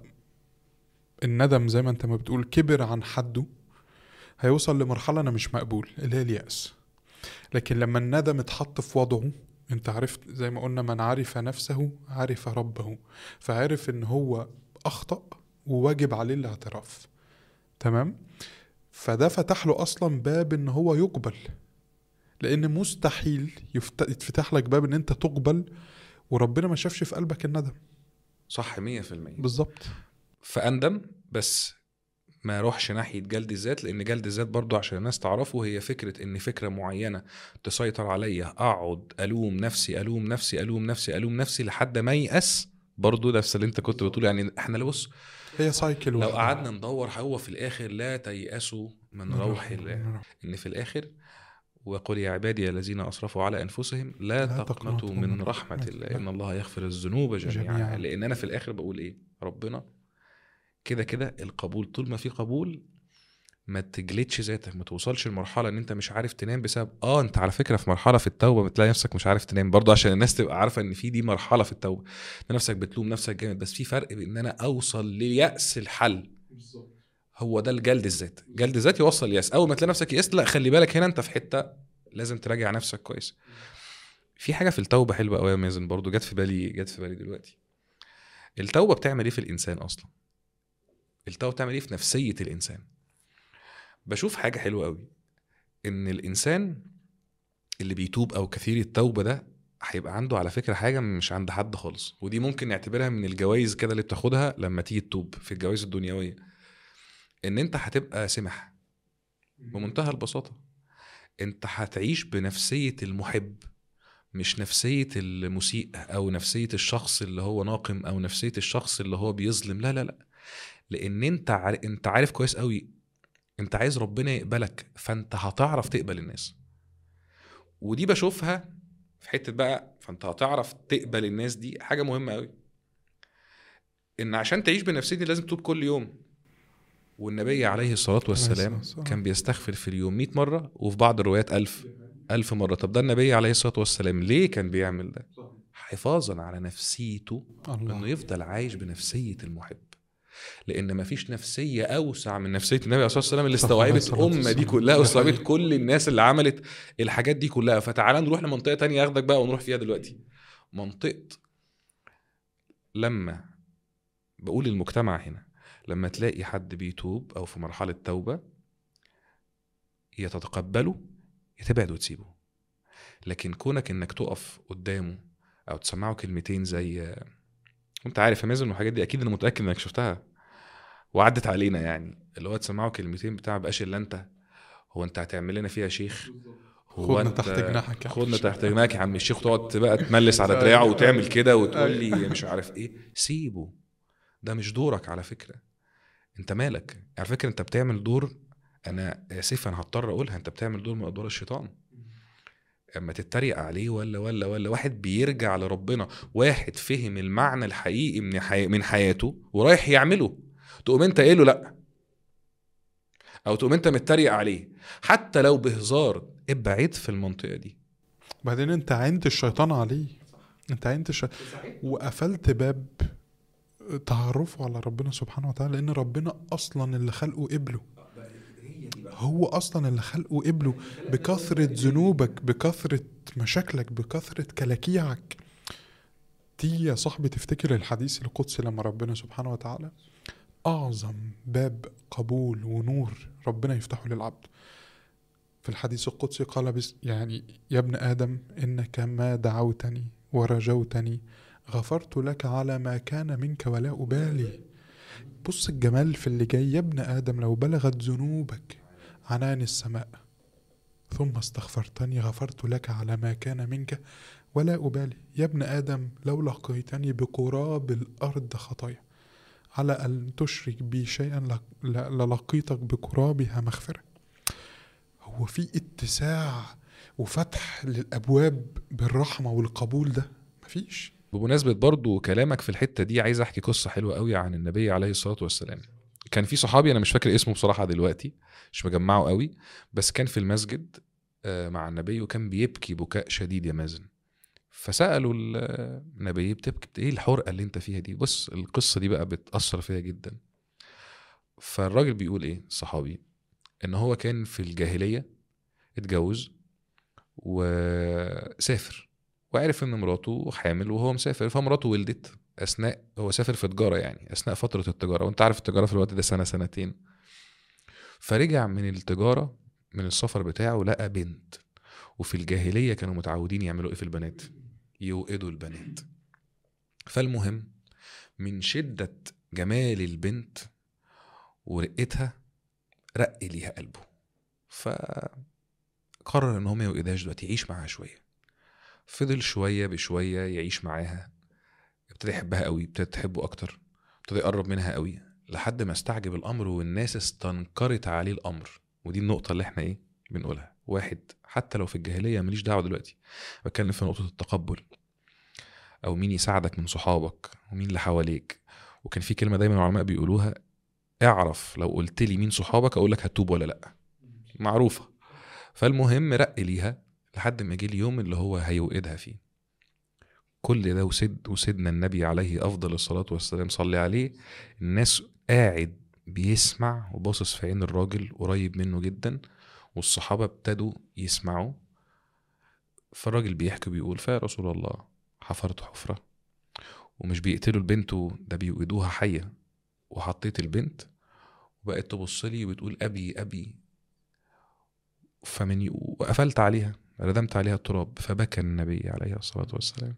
الندم زي ما انت ما بتقول كبر عن حده هيوصل لمرحله انا مش مقبول اللي هي الياس لكن لما الندم اتحط في وضعه انت عرفت زي ما قلنا من عرف نفسه عرف ربه فعرف ان هو اخطا وواجب عليه الاعتراف تمام فده فتح له اصلا باب ان هو يقبل لان مستحيل يفت- يتفتح لك باب ان انت تقبل وربنا ما شافش في قلبك الندم صح 100% بالظبط فاندم بس ما اروحش ناحيه جلد الذات لان جلد الذات برضو عشان الناس تعرفه هي فكره ان فكره معينه تسيطر عليا اقعد الوم نفسي الوم نفسي الوم نفسي الوم نفسي لحد ما يأس برضو نفس اللي انت كنت بتقول يعني احنا لو بص هي سايكل لو واحدة. قعدنا ندور هو في الاخر لا تيأسوا من روح الله ان في الاخر وقل يا عبادي الذين اسرفوا على انفسهم لا, لا تقنطوا من رحمه الله ان الله يغفر الذنوب جميعا, جميعاً. لان انا في الاخر بقول ايه ربنا كده كده القبول طول ما في قبول ما تجلدش ذاتك ما توصلش لمرحله ان انت مش عارف تنام بسبب اه انت على فكره في مرحله في التوبه بتلاقي نفسك مش عارف تنام برضه عشان الناس تبقى عارفه ان في دي مرحله في التوبه إن نفسك بتلوم نفسك جامد بس في فرق بين ان انا اوصل ليأس الحل هو ده الجلد الذات جلد الذات يوصل يأس اول ما تلاقي نفسك يأست لا خلي بالك هنا انت في حته لازم تراجع نفسك كويس في حاجه في التوبه حلوه قوي يا مازن برضو جت في بالي جت في بالي دلوقتي التوبه بتعمل ايه في الانسان اصلا التوبه بتعمل ايه في نفسيه الانسان بشوف حاجه حلوه قوي ان الانسان اللي بيتوب او كثير التوبه ده هيبقى عنده على فكره حاجه مش عند حد خالص ودي ممكن نعتبرها من الجوائز كده اللي بتاخدها لما تيجي تتوب في الجوائز الدنيويه ان انت هتبقى سمح بمنتهى البساطه انت هتعيش بنفسيه المحب مش نفسيه المسيء او نفسيه الشخص اللي هو ناقم او نفسيه الشخص اللي هو بيظلم لا لا لا لان انت عارف انت عارف كويس قوي انت عايز ربنا يقبلك فانت هتعرف تقبل الناس ودي بشوفها في حته بقى فانت هتعرف تقبل الناس دي حاجه مهمه قوي ان عشان تعيش بنفسيه دي لازم تتوب كل يوم والنبي عليه الصلاة والسلام والسلام. كان بيستغفر في اليوم 100 مرة وفي بعض الروايات ألف ألف مرة طب ده النبي عليه الصلاة والسلام ليه كان بيعمل ده حفاظا على نفسيته انه الله يفضل عايش بنفسيه المحب لان مفيش نفسيه اوسع من نفسيه النبي عليه الصلاه والسلام اللي صلى الله عليه استوعبت الصلاة الامه دي والسلام. كلها ده واستوعبت حقيقي. كل الناس اللي عملت الحاجات دي كلها فتعالى نروح لمنطقه تانية اخدك بقى ونروح فيها دلوقتي منطقه لما بقول المجتمع هنا لما تلاقي حد بيتوب او في مرحله توبه يا تتقبله يا تبعد وتسيبه لكن كونك انك تقف قدامه او تسمعه كلمتين زي وانت عارف يا مازن والحاجات دي اكيد انا متاكد انك شفتها وعدت علينا يعني اللي هو تسمعه كلمتين بتاع بقاش الا انت هو انت هتعمل لنا فيها شيخ هو خدنا أنت- تحت جناحك يا عم خدنا الشيخ. تحت جناحك يا عم الشيخ تقعد بقى تملس على دراعه وتعمل كده وتقول لي مش عارف ايه سيبه ده مش دورك على فكره انت مالك على فكره انت بتعمل دور انا اسف انا هضطر اقولها انت بتعمل دور من ادوار الشيطان اما تتريق عليه ولا ولا ولا واحد بيرجع لربنا واحد فهم المعنى الحقيقي من حي... من حياته ورايح يعمله تقوم انت قايل له لا او تقوم انت متريق عليه حتى لو بهزار ابعد في المنطقه دي بعدين انت عينت الشيطان عليه انت عينت الشيطان وقفلت باب تعرفه على ربنا سبحانه وتعالى لان ربنا اصلا اللي خلقه قبله هو اصلا اللي خلقه قبله بكثرة ذنوبك بكثرة مشاكلك بكثرة كلاكيعك تيجي يا صاحبي تفتكر الحديث القدسي لما ربنا سبحانه وتعالى أعظم باب قبول ونور ربنا يفتحه للعبد في الحديث القدسي قال بس يعني يا ابن آدم إنك ما دعوتني ورجوتني غفرت لك على ما كان منك ولا أبالي بص الجمال في اللي جاي يا ابن آدم لو بلغت ذنوبك عنان السماء ثم استغفرتني غفرت لك على ما كان منك ولا أبالي يا ابن آدم لو لقيتني بقراب الأرض خطايا على أن تشرك بي شيئا لك- ل- للقيتك بقرابها مغفرة هو في اتساع وفتح للأبواب بالرحمة والقبول ده مفيش بمناسبة برضو كلامك في الحتة دي عايز احكي قصة حلوة قوي عن النبي عليه الصلاة والسلام كان في صحابي انا مش فاكر اسمه بصراحة دلوقتي مش مجمعه قوي بس كان في المسجد آه، مع النبي وكان بيبكي بكاء شديد يا مازن فسألوا ال- النبي بتبكي ايه الحرقة اللي انت فيها دي بص القصة دي بقى بتأثر فيها جدا فالراجل بيقول ايه الصحابي ان هو كان في الجاهلية اتجوز وسافر وعرف ان مراته حامل وهو مسافر فمراته ولدت اثناء هو سافر في تجاره يعني اثناء فتره التجاره وانت عارف التجاره في الوقت ده سنه سنتين فرجع من التجاره من السفر بتاعه لقى بنت وفي الجاهليه كانوا متعودين يعملوا ايه في البنات يوقدوا البنات فالمهم من شده جمال البنت ورقتها رق ليها قلبه فقرر ان هو ما يوقدهاش دلوقتي يعيش معاها شويه فضل شويه بشويه يعيش معاها ابتدى يحبها قوي ابتدى تحبه اكتر ابتدى يقرب منها قوي لحد ما استعجب الامر والناس استنكرت عليه الامر ودي النقطه اللي احنا ايه بنقولها واحد حتى لو في الجاهليه ماليش دعوه دلوقتي بتكلم في نقطه التقبل او مين يساعدك من صحابك ومين اللي حواليك وكان في كلمه دايما العلماء بيقولوها اعرف لو قلت لي مين صحابك اقول لك هتوب ولا لا معروفه فالمهم رق ليها لحد ما جه اليوم اللي هو هيوقدها فيه كل ده وسد وسيدنا النبي عليه افضل الصلاه والسلام صلي عليه الناس قاعد بيسمع وباصص في عين الراجل قريب منه جدا والصحابه ابتدوا يسمعوا فالراجل بيحكي بيقول فيا رسول الله حفرت حفره ومش بيقتلوا البنت ده بيوقدوها حيه وحطيت البنت وبقت تبص لي وبتقول ابي ابي فمن وقفلت عليها ردمت عليها التراب فبكى النبي عليه الصلاة والسلام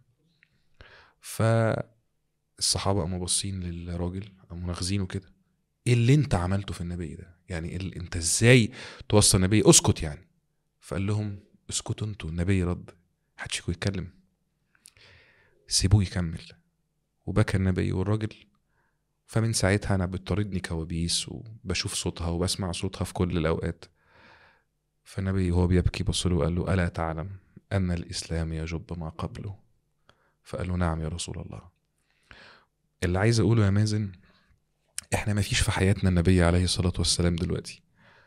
فالصحابة قاموا باصين للراجل قاموا ناخذينه كده ايه اللي انت عملته في النبي ده يعني إيه اللي انت ازاي توصل النبي اسكت يعني فقال لهم اسكتوا انتوا النبي رد محدش فيكم يتكلم سيبوه يكمل وبكى النبي والراجل فمن ساعتها انا بتطاردني كوابيس وبشوف صوتها وبسمع صوتها في كل الاوقات فالنبي وهو بيبكي بص له وقال له ألا تعلم أن الإسلام يجب ما قبله فقال له نعم يا رسول الله اللي عايز أقوله يا مازن إحنا ما فيش في حياتنا النبي عليه الصلاة والسلام دلوقتي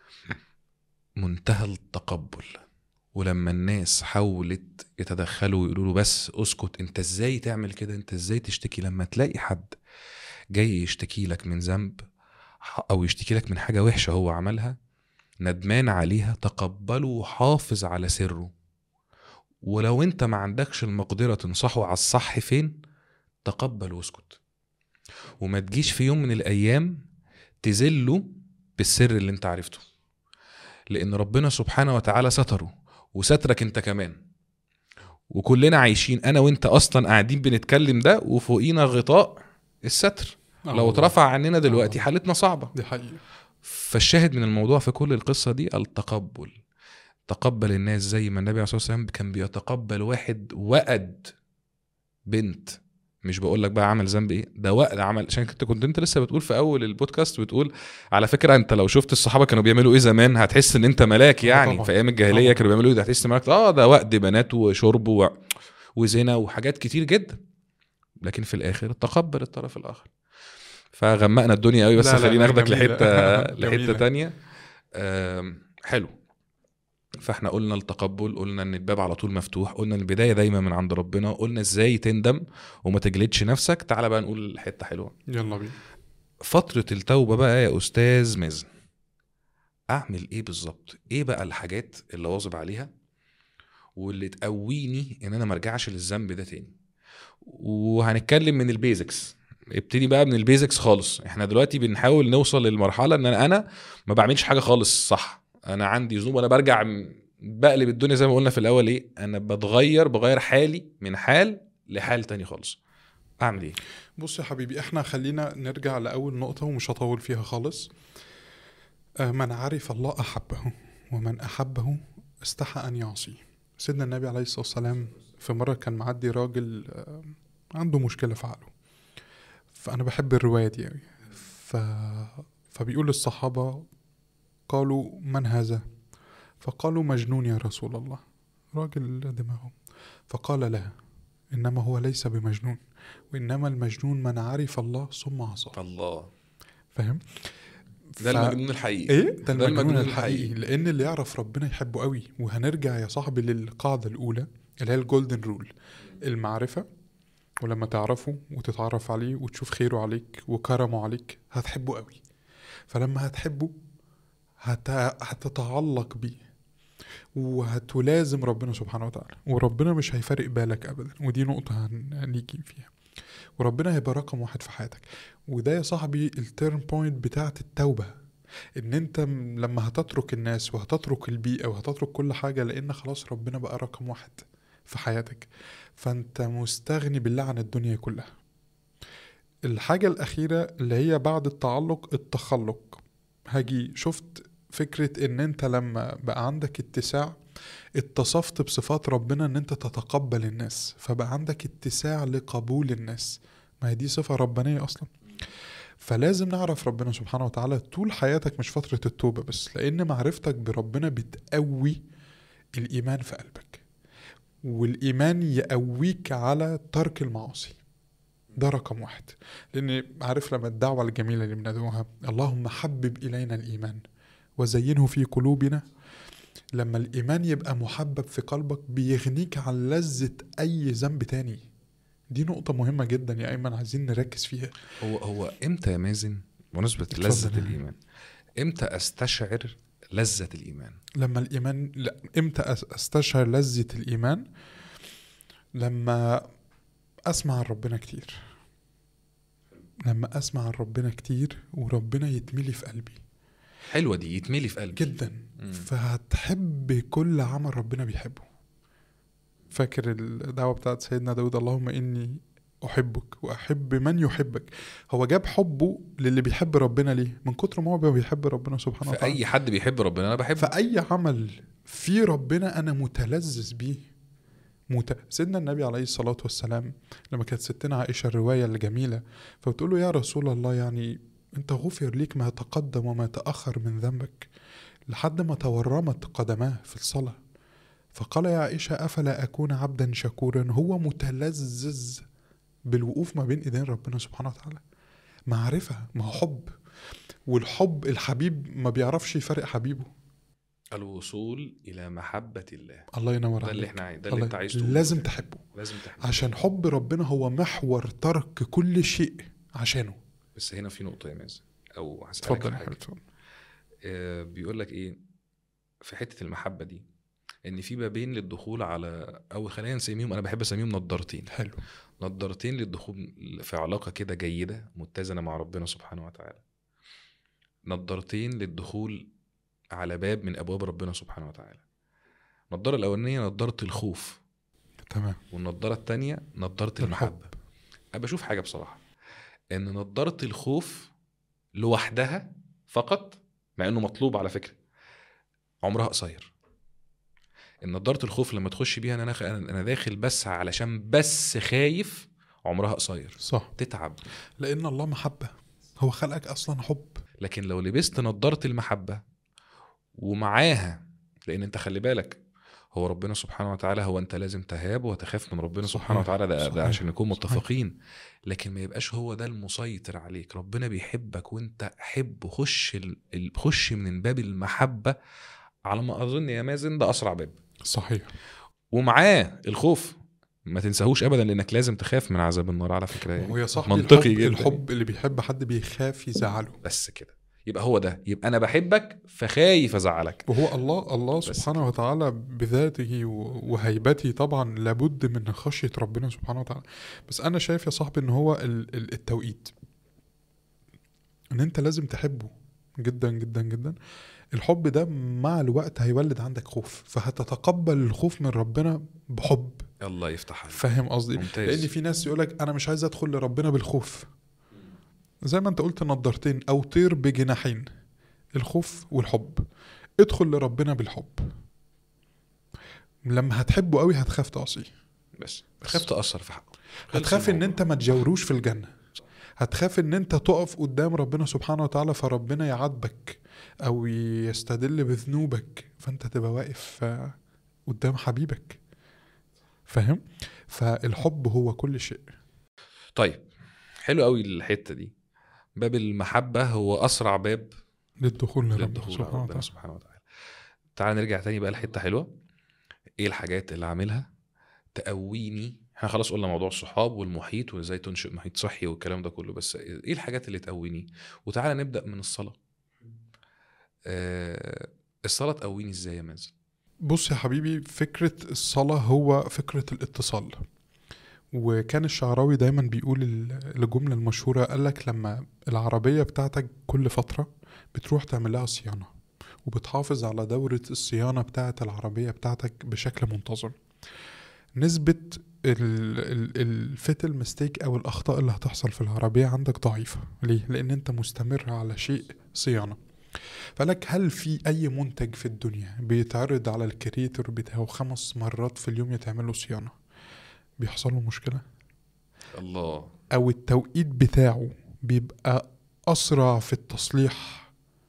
منتهى التقبل ولما الناس حاولت يتدخلوا ويقولوا له بس اسكت انت ازاي تعمل كده انت ازاي تشتكي لما تلاقي حد جاي يشتكي لك من ذنب او يشتكي لك من حاجه وحشه هو عملها ندمان عليها تقبله وحافظ على سره ولو انت ما عندكش المقدرة تنصحه على الصح فين تقبل واسكت وما تجيش في يوم من الأيام تذله بالسر اللي انت عرفته لأن ربنا سبحانه وتعالى ستره وسترك انت كمان وكلنا عايشين أنا وانت أصلا قاعدين بنتكلم ده وفوقينا غطاء الستر لو اترفع عننا دلوقتي آه. حالتنا صعبة دي حقيقة فالشاهد من الموضوع في كل القصة دي التقبل تقبل الناس زي ما النبي عليه الصلاة والسلام كان بيتقبل واحد وأد بنت مش بقول لك بقى عمل ذنب ايه ده وقت عمل عشان كنت كنت انت لسه بتقول في اول البودكاست بتقول على فكره انت لو شفت الصحابه كانوا بيعملوا ايه زمان هتحس ان انت ملاك آه يعني طبعاً. في ايام الجاهليه طبعاً. كانوا بيعملوا ايه ده هتحس ملاك اه ده وقت بنات وشرب و... وزنا وحاجات كتير جدا لكن في الاخر تقبل الطرف الاخر فغمقنا الدنيا قوي بس لا، لا، خليني لا، اخدك جميلة. لحته لحته جميلة. تانية آم، حلو فاحنا قلنا التقبل قلنا ان الباب على طول مفتوح قلنا ان البدايه دايما من عند ربنا قلنا ازاي تندم وما تجلدش نفسك تعالى بقى نقول حته حلوه يلا بينا فتره التوبه بقى يا استاذ مازن اعمل ايه بالظبط ايه بقى الحاجات اللي واظب عليها واللي تقويني ان انا ما ارجعش للذنب ده تاني وهنتكلم من البيزكس ابتدي بقى من البيزكس خالص احنا دلوقتي بنحاول نوصل للمرحله ان انا انا ما بعملش حاجه خالص صح انا عندي ذنوب انا برجع م- بقلب الدنيا زي ما قلنا في الاول ايه انا بتغير بغير حالي من حال لحال تاني خالص اعمل ايه بص يا حبيبي احنا خلينا نرجع لأول نقطة ومش هطول فيها خالص آه، من عرف الله أحبه ومن أحبه استحى أن يعصيه سيدنا النبي عليه الصلاة والسلام في مرة كان معدي راجل آه، عنده مشكلة في عقله فأنا بحب الرواية دي أوي ف... فبيقول للصحابة قالوا من هذا فقالوا مجنون يا رسول الله راجل دماغه فقال لا إنما هو ليس بمجنون وإنما المجنون من عرف الله ثم عصاه الله فاهم ده ف- المجنون الحقيقي ايه ده المجنون الحقيقي لان اللي يعرف ربنا يحبه قوي وهنرجع يا صاحبي للقاعده الاولى اللي هي الجولدن رول المعرفه ولما تعرفه وتتعرف عليه وتشوف خيره عليك وكرمه عليك هتحبه قوي فلما هتحبه هت... هتتعلق بيه وهتلازم ربنا سبحانه وتعالى وربنا مش هيفارق بالك ابدا ودي نقطه هن- هنيجي فيها وربنا هيبقى رقم واحد في حياتك وده يا صاحبي التيرن بوينت بتاعت التوبه ان انت م- لما هتترك الناس وهتترك البيئة وهتترك كل حاجة لان خلاص ربنا بقى رقم واحد في حياتك فانت مستغني بالله عن الدنيا كلها الحاجة الأخيرة اللي هي بعد التعلق التخلق هاجي شفت فكرة ان انت لما بقى عندك اتساع اتصفت بصفات ربنا ان انت تتقبل الناس فبقى عندك اتساع لقبول الناس ما هي دي صفة ربانية اصلا فلازم نعرف ربنا سبحانه وتعالى طول حياتك مش فترة التوبة بس لأن معرفتك بربنا بتقوي الإيمان في قلبك والإيمان يقويك على ترك المعاصي ده رقم واحد لأن عارف لما الدعوة الجميلة اللي بندعوها اللهم حبب إلينا الإيمان وزينه في قلوبنا لما الإيمان يبقى محبب في قلبك بيغنيك عن لذة أي ذنب تاني دي نقطة مهمة جدا يا أيمن عايزين نركز فيها هو هو امتى يا مازن بمناسبة اتفضل. لذة الإيمان امتى أستشعر لذة الإيمان لما الإيمان لا إمتى أس- أستشعر لذة الإيمان لما أسمع عن ربنا كتير لما أسمع عن ربنا كتير وربنا يتملي في قلبي حلوة دي يتملي في قلبي جدا مم. فهتحب كل عمل ربنا بيحبه فاكر الدعوة بتاعت سيدنا داود اللهم إني أحبك وأحب من يحبك هو جاب حبه للي بيحب ربنا ليه من كتر ما هو بيحب ربنا سبحانه في وتعالى أي حد بيحب ربنا أنا بحبه فأي عمل في ربنا أنا متلذذ بيه مت... سيدنا النبي عليه الصلاة والسلام لما كانت ستنا عائشة الرواية الجميلة فبتقول له يا رسول الله يعني أنت غفر ليك ما تقدم وما تأخر من ذنبك لحد ما تورمت قدماه في الصلاة فقال يا عائشة أفلا أكون عبدا شكورا هو متلذذ بالوقوف ما بين إيدين ربنا سبحانه وتعالى معرفة ما هو حب والحب الحبيب ما بيعرفش يفرق حبيبه الوصول إلى محبة الله الله ينور ده عليك اللي احنا عايز ده اللي الله- انت عايز تقوله لازم تحبه لازم تحبه عشان حب ربنا هو محور ترك كل شيء عشانه بس هنا في نقطة يا مازن أو هسألك اتفضل في يا حاجة حبيبي اتفضل. آه، بيقول لك ايه في حته المحبه دي ان في بابين للدخول على او خلينا نسميهم انا بحب اسميهم نضارتين حلو نضارتين للدخول في علاقه كده جيده متزنه مع ربنا سبحانه وتعالى نضارتين للدخول على باب من ابواب ربنا سبحانه وتعالى النضاره الاولانيه نضاره الخوف تمام والنضاره الثانيه نضاره الحب. المحبه انا بشوف حاجه بصراحه ان نضاره الخوف لوحدها فقط مع انه مطلوب على فكره عمرها قصير ان نضاره الخوف لما تخش بيها إن انا خ- انا داخل بس علشان بس خايف عمرها قصير صح تتعب لان الله محبه هو خلقك اصلا حب لكن لو لبست نضاره المحبه ومعاها لان انت خلي بالك هو ربنا سبحانه وتعالى هو انت لازم تهاب وتخاف من ربنا سبحانه صحيح، وتعالى ده, ده صحيح، عشان نكون صحيح. متفقين لكن ما يبقاش هو ده المسيطر عليك ربنا بيحبك وانت حب خش ال... ال- خش من باب المحبه على ما اظن يا مازن ده اسرع باب صحيح ومعاه الخوف ما تنساهوش ابدا لانك لازم تخاف من عذاب النار على فكره يعني ويا صاحبي منطقي الحب, جدا الحب اللي بيحب حد بيخاف يزعله بس كده يبقى هو ده يبقى انا بحبك فخايف ازعلك وهو الله الله بس سبحانه وتعالى بذاته و- وهيبته طبعا لابد من خشية ربنا سبحانه وتعالى بس أنا شايف يا صاحبي إن هو ال- ال- التوقيت إن أنت لازم تحبه جدا جدا جدا الحب ده مع الوقت هيولد عندك خوف فهتتقبل الخوف من ربنا بحب الله يفتح عليك فاهم قصدي ممتاز لان في ناس يقولك انا مش عايز ادخل لربنا بالخوف زي ما انت قلت نضارتين او طير بجناحين الخوف والحب ادخل لربنا بالحب لما هتحبه قوي هتخاف تعصيه بس بتخاف تاثر في حقه خلص هتخاف ان الموضوع. انت ما تجاوروش في الجنه هتخاف ان انت تقف قدام ربنا سبحانه وتعالى فربنا يعاتبك او يستدل بذنوبك فانت تبقى واقف آه، قدام حبيبك فاهم فالحب هو كل شيء طيب حلو قوي الحته دي باب المحبه هو اسرع باب للدخول لربنا للدخول على سبحانه ربنا وتعالى سبحانه وتعالى تعال نرجع تاني بقى لحته حلوه ايه الحاجات اللي عاملها تقويني احنا خلاص قلنا موضوع الصحاب والمحيط وازاي تنشئ محيط صحي والكلام ده كله بس ايه الحاجات اللي تقويني وتعالى نبدا من الصلاه آه الصلاه تقويني ازاي يا مازن بص يا حبيبي فكرة الصلاة هو فكرة الاتصال وكان الشعراوي دايما بيقول ال- الجملة المشهورة قالك لما العربية بتاعتك كل فترة بتروح تعمل لها صيانة وبتحافظ على دورة الصيانة بتاعة العربية بتاعتك بشكل منتظم نسبة الفتل ميستيك أو الأخطاء اللي هتحصل في العربية عندك ضعيفة ليه؟ لأن أنت مستمر على شيء صيانة فلك هل في أي منتج في الدنيا بيتعرض على الكريتور بتاعه خمس مرات في اليوم يتعمل له صيانة بيحصل له مشكلة الله أو التوقيت بتاعه بيبقى أسرع في التصليح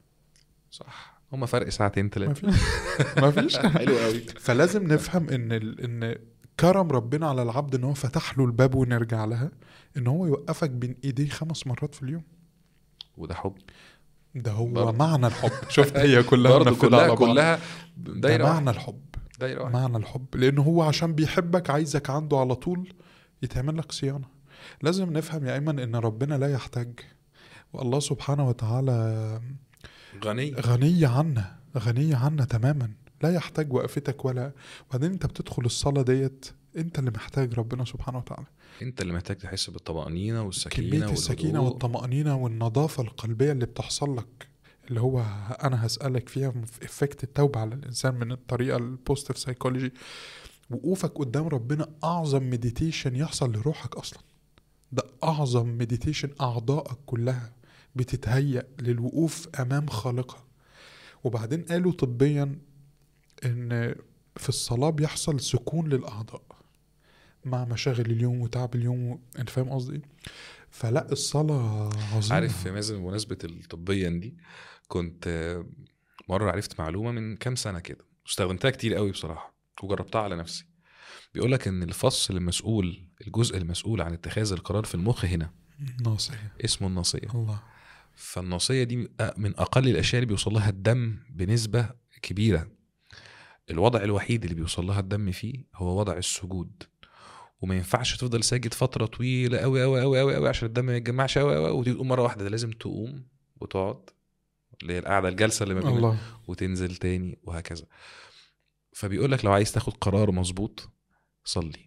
صح هما فرق ساعتين ثلاثه مفيش مفيش حلو قوي فلازم نفهم ان ال... ان كرم ربنا على العبد ان هو فتح له الباب ونرجع لها ان هو يوقفك بين ايديه خمس مرات في اليوم وده حب ده هو برضه. معنى الحب شفت هي كلها برضه منفذة كلها على بعض. كلها ده دايره معنى واحده الحب دايره واحده معنى الحب لان هو عشان بيحبك عايزك عنده على طول يتعمل لك صيانه لازم نفهم يا ايمن ان ربنا لا يحتاج والله سبحانه وتعالى غني غني عنا غني عنا تماما لا يحتاج وقفتك ولا وبعدين انت بتدخل الصلاه ديت انت اللي محتاج ربنا سبحانه وتعالى انت اللي محتاج تحس بالطمأنينة والسكينة كميه السكينه والهدوء. والطمانينه والنظافه القلبيه اللي بتحصل لك اللي هو انا هسالك فيها في افكت التوبه على الانسان من الطريقه البوزيتيف سايكولوجي وقوفك قدام ربنا اعظم مديتيشن يحصل لروحك اصلا ده اعظم مديتيشن اعضائك كلها بتتهيأ للوقوف امام خالقها وبعدين قالوا طبيا ان في الصلاه بيحصل سكون للاعضاء مع مشاغل اليوم وتعب اليوم و... انت فاهم قصدي فلا الصلاه عظيمه عارف يا مازن بمناسبة الطبيا دي كنت آه، مرة عرفت معلومة من كام سنة كده واستخدمتها كتير قوي بصراحة وجربتها على نفسي بيقول لك ان الفصل المسؤول الجزء المسؤول عن اتخاذ القرار في المخ هنا ناصية اسمه الناصية الله فالناصية دي من أقل الأشياء اللي بيوصل لها الدم بنسبة كبيرة الوضع الوحيد اللي بيوصل لها الدم فيه هو وضع السجود وما ينفعش تفضل ساجد فترة طويلة أوي أوي أوي أوي أوي عشان الدم ما يتجمعش أوي أوي وتيجي تقوم مرة واحدة ده لازم تقوم وتقعد اللي هي القعدة الجلسة اللي ما بين الله وتنزل تاني وهكذا فبيقول لك لو عايز تاخد قرار مظبوط صلي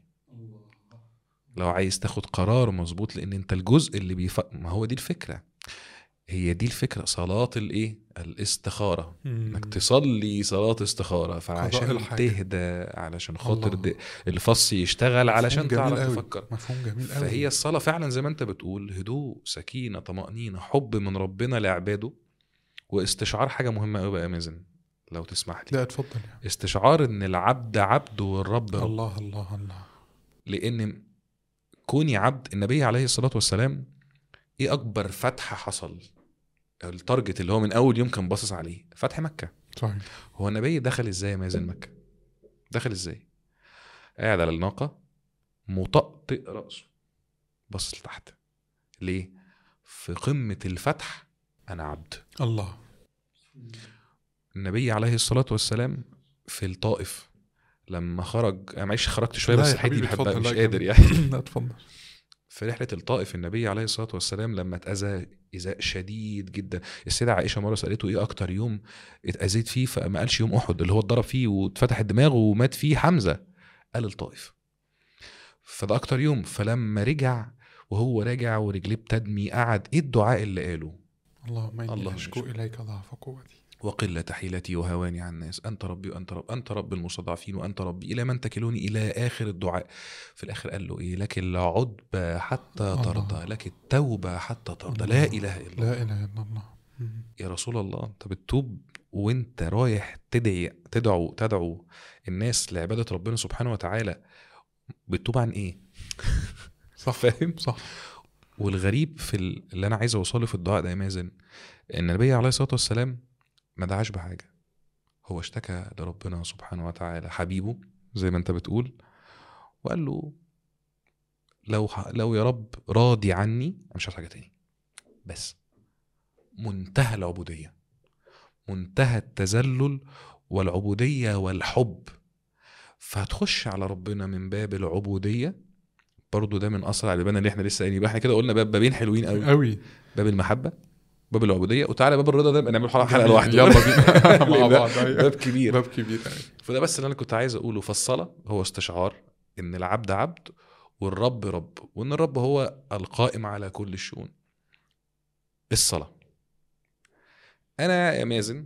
لو عايز تاخد قرار مظبوط لان انت الجزء اللي بيف... ما هو دي الفكره هي دي الفكره صلاه الايه الاستخاره انك تصلي صلاه استخاره فعشان الحاجة. تهدى علشان خاطر الله. د- الفص يشتغل علشان مفهوم جميل تعرف قوي. تفكر مفهوم جميل قوي فهي الصلاة فعلا زي ما انت بتقول هدوء سكينة طمأنينة حب من ربنا لعباده واستشعار حاجة مهمة قوي بقى يا مازن لو تسمح لي لا اتفضل يا استشعار ان العبد عبد والرب رب الله الله الله لان كوني عبد النبي عليه الصلاة والسلام ايه اكبر فتح حصل التارجت اللي هو من اول يوم كان باصص عليه فتح مكة صحيح هو النبي دخل ازاي يا مازن مكة دخل ازاي قاعد على الناقة مطقطق رأسه بص لتحت ليه في قمة الفتح أنا عبد الله النبي عليه الصلاة والسلام في الطائف لما خرج أنا معلش خرجت شوية لا بس يا الحته دي حبيبي بحبها اتفضل، مش لا قادر كمل. يعني لا اتفضل في رحلة الطائف النبي عليه الصلاة والسلام لما اتأذى إيذاء شديد جدا السيدة عائشة مرة سألته إيه أكتر يوم اتأذيت فيه فما قالش يوم أحد اللي هو اتضرب فيه واتفتح الدماغ ومات فيه حمزة قال الطائف فده أكتر يوم فلما رجع وهو راجع ورجليه بتدمي قعد إيه الدعاء اللي قاله اللهم اني اللهم اشكو اشكو. اليك ضعف قوتي وقلة حيلتي وهواني عن الناس أنت ربي وأنت رب أنت رب المستضعفين وأنت ربي إلى من تكلوني إلى آخر الدعاء في الآخر قال له إيه لك العتبى حتى الله. ترضى لك التوبة حتى ترضى لا الله. إله إلا لا الله اله الا الله مم. يا رسول الله أنت بتتوب وأنت رايح تدعي تدعو تدعو الناس لعبادة ربنا سبحانه وتعالى بتتوب عن ايه صح فاهم صح والغريب في ال- اللي انا عايز اوصله في الدعاء ده يا مازن ان النبي عليه الصلاه والسلام ما دعاش بحاجه هو اشتكى لربنا سبحانه وتعالى حبيبه زي ما انت بتقول وقال له لو ح- لو يا رب راضي عني انا مش عايز حاجه تاني بس منتهى العبوديه منتهى التذلل والعبوديه والحب فهتخش على ربنا من باب العبوديه برضو ده من اسرع البيبان اللي احنا لسه قايلين يبقى احنا كده قلنا باب بابين حلوين قوي قوي باب المحبه باب العبوديه وتعالى باب الرضا ده نبقى نعمل حلقه حلقة لوحده يلا بينا مع لأن ده بعض أيوة. باب كبير باب كبير أيوة. فده بس اللي انا كنت عايز اقوله فالصلاه هو استشعار ان العبد عبد والرب رب وان الرب هو القائم على كل الشؤون الصلاه انا يا مازن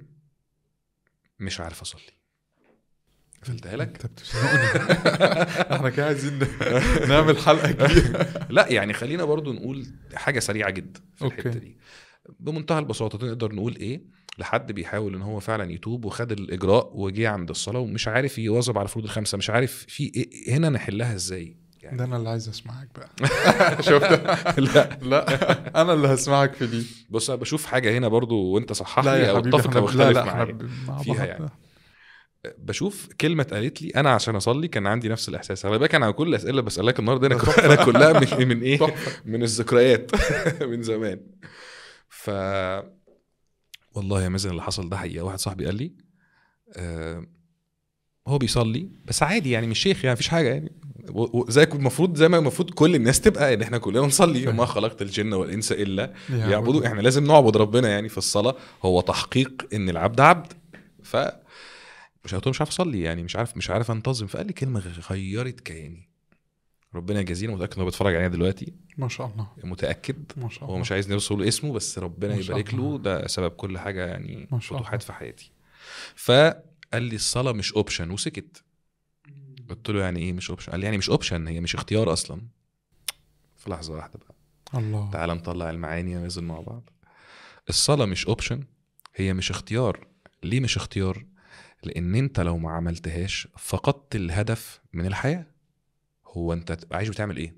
مش عارف اصلي قفلتها لك انت بتزنقني احنا كده عايزين نعمل حلقه كبيره لا يعني خلينا برضو نقول حاجه سريعه جدا في أوكي. الحته دي بمنتهى البساطه نقدر نقول ايه لحد بيحاول ان هو فعلا يتوب وخد الاجراء وجه عند الصلاه ومش عارف يواظب على الفروض الخمسه مش عارف في إيه هنا نحلها ازاي يعني ده انا اللي عايز اسمعك بقى شفت لا لا انا اللي هسمعك في دي بص انا بشوف حاجه هنا برضو وانت صحح لا لي يا او حبيبي اتفق احنا او لا اختلف لا احنا معايا ب- مع فيها بعض. يعني. بشوف كلمه اتقالت لي انا عشان اصلي كان عندي نفس الاحساس خلي بالك انا على كل الاسئله اللي بسالك النهارده انا ده انا كلها من, من ايه تحفة. من الذكريات من زمان ف والله يا مازن اللي حصل ده حقيقه واحد صاحبي قال لي آه هو بيصلي بس عادي يعني مش شيخ يعني مفيش حاجه يعني و- و- زي المفروض زي ما المفروض كل الناس تبقى ان احنا كلنا نصلي فاهم. وما خلقت الجن والانس الا يا يعبدوا احنا لازم نعبد ربنا يعني في الصلاه هو تحقيق ان العبد عبد ف مش قلت له مش عارف اصلي يعني مش عارف مش عارف انتظم فقال لي كلمه غيرت كياني ربنا يجازينا متاكد انه بيتفرج علينا دلوقتي ما شاء الله متاكد ما شاء هو الله مش عايز نوصل اسمه بس ربنا ما شاء يبارك له الله. ده سبب كل حاجه يعني ما شاء فتوحات الله. في حياتي فقال لي الصلاه مش اوبشن وسكت قلت له يعني ايه مش اوبشن قال لي يعني مش اوبشن هي مش اختيار اصلا في لحظه واحده بقى الله تعال نطلع المعاني وننزل مع بعض الصلاة مش اوبشن هي مش اختيار ليه مش اختيار لان انت لو ما عملتهاش فقدت الهدف من الحياة هو انت تبقى عايش بتعمل ايه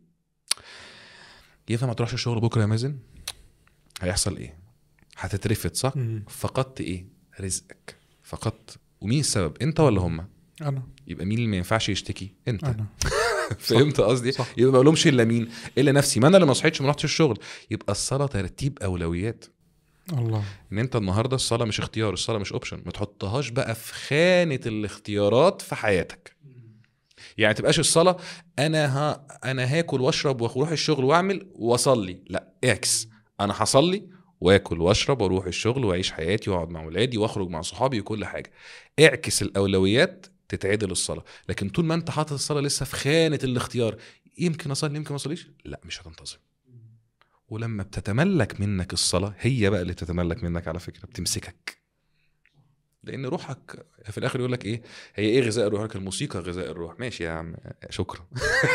ينفع ما تروحش الشغل بكرة يا مازن هيحصل ايه هتترفد صح مم. فقدت ايه رزقك فقدت ومين السبب انت ولا هم انا يبقى مين اللي ما ينفعش يشتكي انت انا فهمت قصدي صح. يبقى ما بلومش الا مين الا نفسي ما انا اللي ما صحيتش ما رحتش الشغل يبقى الصلاه ترتيب اولويات الله ان انت النهارده الصلاه مش اختيار الصلاه مش اوبشن ما تحطهاش بقى في خانه الاختيارات في حياتك يعني تبقاش الصلاه انا ها انا هاكل واشرب واروح الشغل واعمل واصلي لا اعكس انا هصلي واكل واشرب واروح الشغل واعيش حياتي واقعد مع ولادي واخرج مع صحابي وكل حاجه اعكس الاولويات تتعدل الصلاه لكن طول ما انت حاطط الصلاه لسه في خانه الاختيار يمكن اصلي يمكن ما اصليش لا مش هتنتظم ولما بتتملك منك الصلاه هي بقى اللي بتتملك منك على فكره بتمسكك لان روحك في الاخر يقول لك ايه هي ايه غذاء روحك الموسيقى غذاء الروح ماشي يا عم شكرا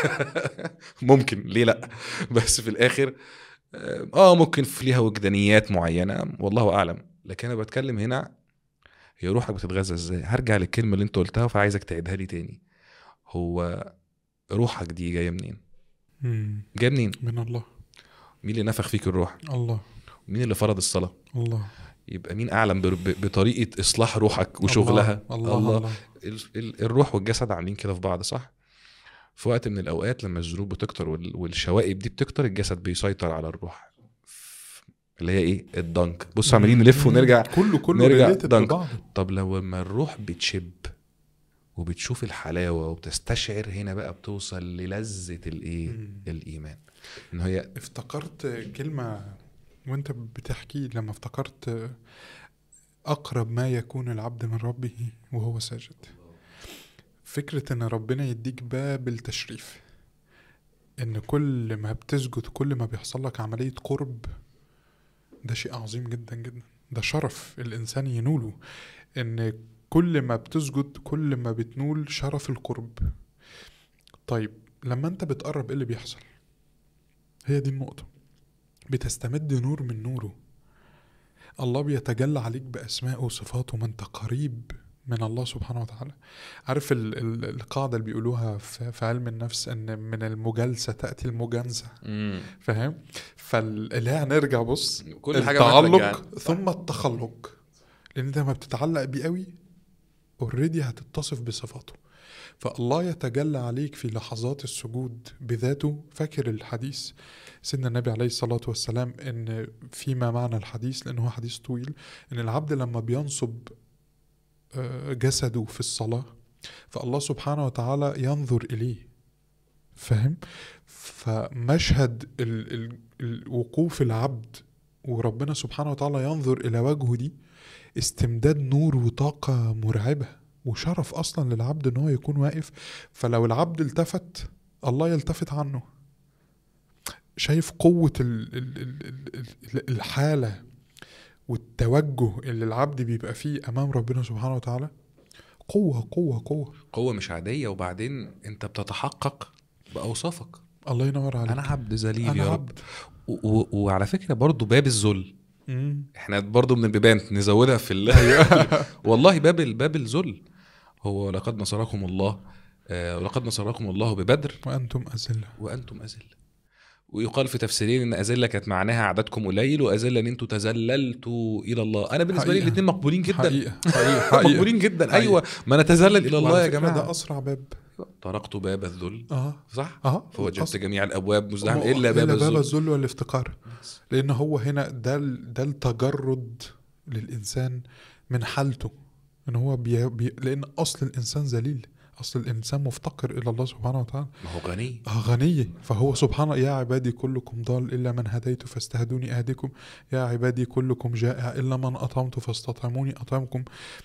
ممكن ليه لا بس في الاخر اه ممكن في ليها وجدانيات معينه والله اعلم لكن انا بتكلم هنا هي روحك بتتغذى ازاي هرجع للكلمه اللي انت قلتها فعايزك تعيدها لي تاني هو روحك دي جايه منين مم. جايه منين من الله مين اللي نفخ فيك الروح الله مين اللي فرض الصلاه الله يبقى مين اعلم بر- ب- بطريقه اصلاح روحك وشغلها الله الله, الله. ال- ال- الروح والجسد عاملين كده في بعض صح في وقت من الاوقات لما الذنوب بتكتر وال- والشوائب دي بتكتر الجسد بيسيطر على الروح ف- اللي هي ايه الدنك بص عمالين نلف ونرجع كله كله نرجع related دنك. ببعضه. طب لو لما الروح بتشب وبتشوف الحلاوه وبتستشعر هنا بقى بتوصل للذه الايه مم. الايمان ان هي افتكرت كلمة وانت بتحكي لما افتكرت أقرب ما يكون العبد من ربه وهو ساجد فكرة إن ربنا يديك باب التشريف إن كل ما بتسجد كل ما بيحصل لك عملية قرب ده شيء عظيم جدا جدا ده شرف الإنسان ينوله إن كل ما بتسجد كل ما بتنول شرف القرب طيب لما انت بتقرب ايه اللي بيحصل هي دي النقطة بتستمد نور من نوره الله بيتجلى عليك بأسمائه وصفاته ما انت قريب من الله سبحانه وتعالى عارف ال ال القاعدة اللي بيقولوها في, في علم النفس ان من المجالسة تأتي المجانسة مم. فاهم فاللي هنرجع بص كل حاجه بقى التعلق ترجعنا. ثم التخلق لان انت لما بتتعلق بيه قوي اوريدي هتتصف بصفاته فالله يتجلى عليك في لحظات السجود بذاته فاكر الحديث سيدنا النبي عليه الصلاة والسلام ان فيما معنى الحديث لانه هو حديث طويل ان العبد لما بينصب آه، جسده في الصلاة فالله سبحانه وتعالى ينظر إليه فاهم فمشهد ال ال الوقوف العبد وربنا سبحانه وتعالى ينظر إلى وجهه دي استمداد نور وطاقة مرعبة وشرف أصلا للعبد إن هو يكون واقف فلو العبد التفت الله يلتفت عنه شايف قوة ال ال ال ال ال الحالة والتوجه اللي العبد بيبقى فيه أمام ربنا سبحانه وتعالى قوة قوة قوة قوه مش عاديه وبعدين انت بتتحقق باوصافك الله ينور عليك انا عبد ذليل أنا يا رب عبد و- و- وعلى فكره برضو باب الذل مم. احنا برضو من البيبان نزودها في ال... والله باب ال- باب الذل هو لقد نصركم الله آه، ولقد نصركم الله ببدر وأنتم أذلة وانتم اذله ويقال في تفسيرين ان اذله كانت معناها عددكم قليل واذله ان انتوا تزللتوا الى الله انا بالنسبه لي حقيقة. الاثنين مقبولين جدا حقيقة حقيقة حقيقة مقبولين جدا حقيقة. ايوه ما نتذلل الى الله وعلى يا فكرة جماعه ده أسرع باب طرقت باب الذل اه صح اه فوجدت أصلاً. جميع الابواب مزدحمه هو- الا باب باب الذل الذل والافتقار لان هو هنا ده ال- ده التجرد للانسان من حالته ان هو بي بي لان اصل الانسان ذليل اصل الانسان مفتقر الى الله سبحانه وتعالى ما هو غني آه غني فهو سبحانه يا عبادي كلكم ضال الا من هديت فاستهدوني اهدكم يا عبادي كلكم جائع الا من اطعمت فاستطعموني اطعمكم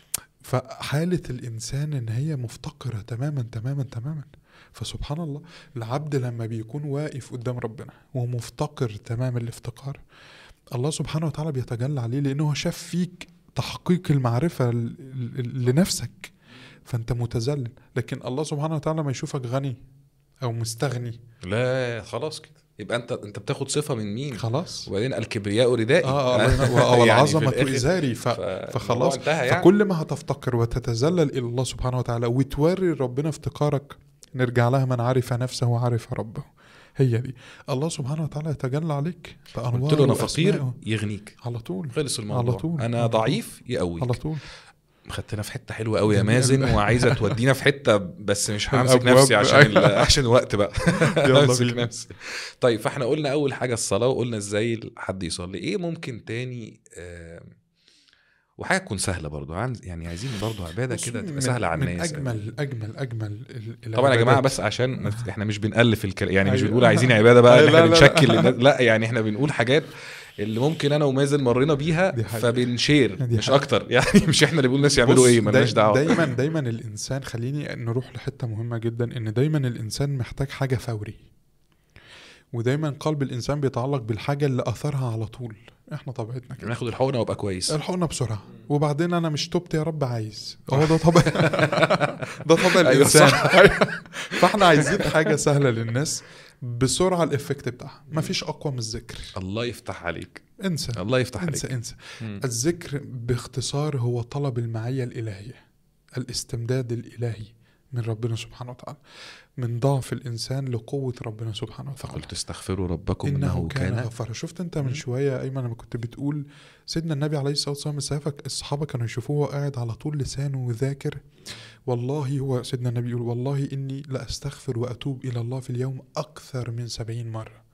فحاله الانسان ان هي مفتقره تماما تماما تماما فسبحان الله العبد لما بيكون واقف قدام ربنا ومفتقر تمام الافتقار الله سبحانه وتعالى بيتجلى عليه لانه هو شاف فيك تحقيق المعرفه ل- ل- لنفسك فانت متذلل لكن الله سبحانه وتعالى ما يشوفك غني او مستغني لا خلاص كده يبقى انت انت بتاخد صفه من مين خلاص وبعدين الكبرياء ردائي اه اه الله ينور. يعني في والعظمه الآخر ازاري ف... فالموضوع فخلاص انتهى يعني فكل ما هتفتقر وتتذلل الى الله سبحانه وتعالى وتوري ربنا افتقارك نرجع لها من عرف نفسه وعرف ربه هي دي الله سبحانه وتعالى يتجلى عليك بانوار قلت له انا وأسمائه. فقير يغنيك على طول خلص الموضوع على طول. انا على طول. ضعيف يقويك على طول خدتنا في حته حلوه قوي يا جميل. مازن وعايزه تودينا في حته بس مش همسك الأبواب. نفسي عشان ال... عشان الوقت بقى يلا همسك بينا. نفسي طيب فاحنا قلنا اول حاجه الصلاه وقلنا ازاي حد يصلي ايه ممكن تاني آه... وحاجه تكون سهله برضو عن- يعني عايزين برضو عباده بص، كده من- تبقى سهله على من الناس اجمل اجمل اجمل ال- طبعا يا جماعه العبادات. بس عشان ما- احنا مش بنالف الكلام يعني مش أيوة. بنقول عايزين عباده بقى ان لا، احنا لا، لا. بنشكل الناس لا يعني احنا بنقول حاجات اللي ممكن انا ومازن مرينا بيها دي حقيقة. فبنشير دي مش حقيقة. اكتر يعني مش احنا اللي بنقول الناس يعملوا بص، ايه مالناش داي- دعوه دايما دايما الانسان خليني نروح لحته مهمه جدا ان دايما الانسان محتاج حاجه فوري ودايما قلب الانسان بيتعلق بالحاجه اللي اثرها على طول احنا طبيعتنا كده ناخد الحقنه وابقى كويس الحقنا بسرعه وبعدين انا مش تبت يا رب عايز هو ده طبع ده طبع أيوة الانسان صح. فاحنا عايزين حاجه سهله للناس بسرعه الافكت بتاعها مفيش اقوى من الذكر الله يفتح عليك انسى الله يفتح عليك انسى انسى مم. الذكر باختصار هو طلب المعية الإلهية الاستمداد الإلهي من ربنا سبحانه وتعالى من ضعف الإنسان لقوة ربنا سبحانه وتعالى فقلت استغفروا ربكم إنه كان كان غفارا شفت أنت من مم. شوية أيمن لما كنت بتقول سيدنا النبي عليه الصلاة والسلام الصحابة الصحابة كانوا يشوفوه وهو قاعد على طول لسانه ذاكر والله هو سيدنا النبي يقول والله إني لأستغفر وأتوب إلى الله في اليوم أكثر من سبعين مرة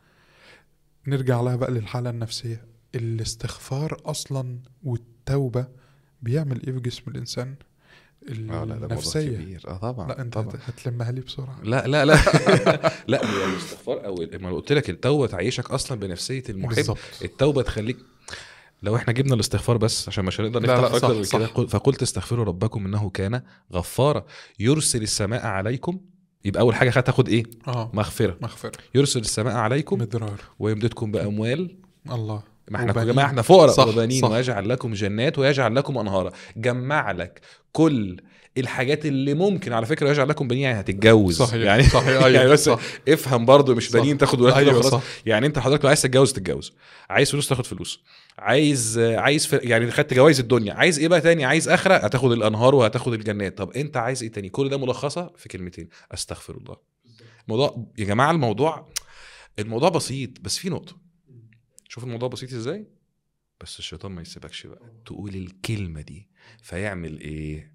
نرجع لها بقى للحالة النفسية الاستغفار أصلا والتوبة بيعمل إيه في جسم الإنسان اه لا ده موضوع النفسية كبير اه طبعا لا أنت طبعا هتلمها لي بسرعة لا لا لا لا هو الاستغفار او ما أنا قلت لك التوبه تعيشك اصلا بنفسيه المحب بالظبط التوبه تخليك لو احنا جبنا الاستغفار بس عشان مش هنقدر لا، نفتح لا، اكتر صح، من صح. كده قل- فقلت استغفروا ربكم انه كان غفارا يرسل السماء عليكم يبقى اول حاجه هتاخد ايه اه مغفره مغفرة يرسل السماء عليكم مدرار ويمددكم باموال الله ما احنا يا وبنين. جماعه احنا فقراء صح، وبنين صح. ويجعل لكم جنات ويجعل لكم انهارا جمع لك كل الحاجات اللي ممكن على فكره يجعل لكم بنين يعني هتتجوز صحيح يعني صحيح أيوة يعني بس صح. افهم برضو مش صح. بنين تاخد ولاد كده أيوة وخلاص صح يعني انت حضرتك لو عايز تتجوز تتجوز عايز فلوس تاخد فلوس عايز عايز في يعني خدت جوائز الدنيا عايز ايه بقى تاني عايز اخره هتاخد الانهار وهتاخد الجنات طب انت عايز ايه تاني كل ده ملخصه في كلمتين استغفر الله الموضوع يا جماعه الموضوع الموضوع بسيط بس في نقطه شوف الموضوع بسيط ازاي بس الشيطان ما يسيبكش بقى تقول الكلمه دي فيعمل ايه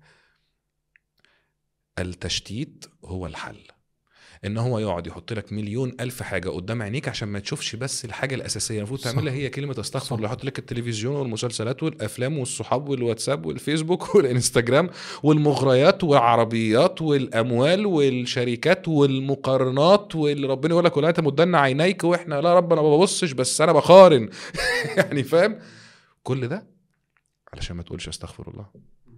التشتيت هو الحل ان هو يقعد يحط لك مليون الف حاجه قدام عينيك عشان ما تشوفش بس الحاجه الاساسيه المفروض صح. تعملها هي كلمه استغفر صح. الله يحط لك التلفزيون والمسلسلات والافلام والصحاب والواتساب والفيسبوك والانستجرام والمغريات والعربيات والاموال والشركات والمقارنات واللي ربنا يقول لك ولا تمدن عينيك واحنا لا رب انا ما ببصش بس انا بقارن يعني فاهم كل ده علشان ما تقولش استغفر الله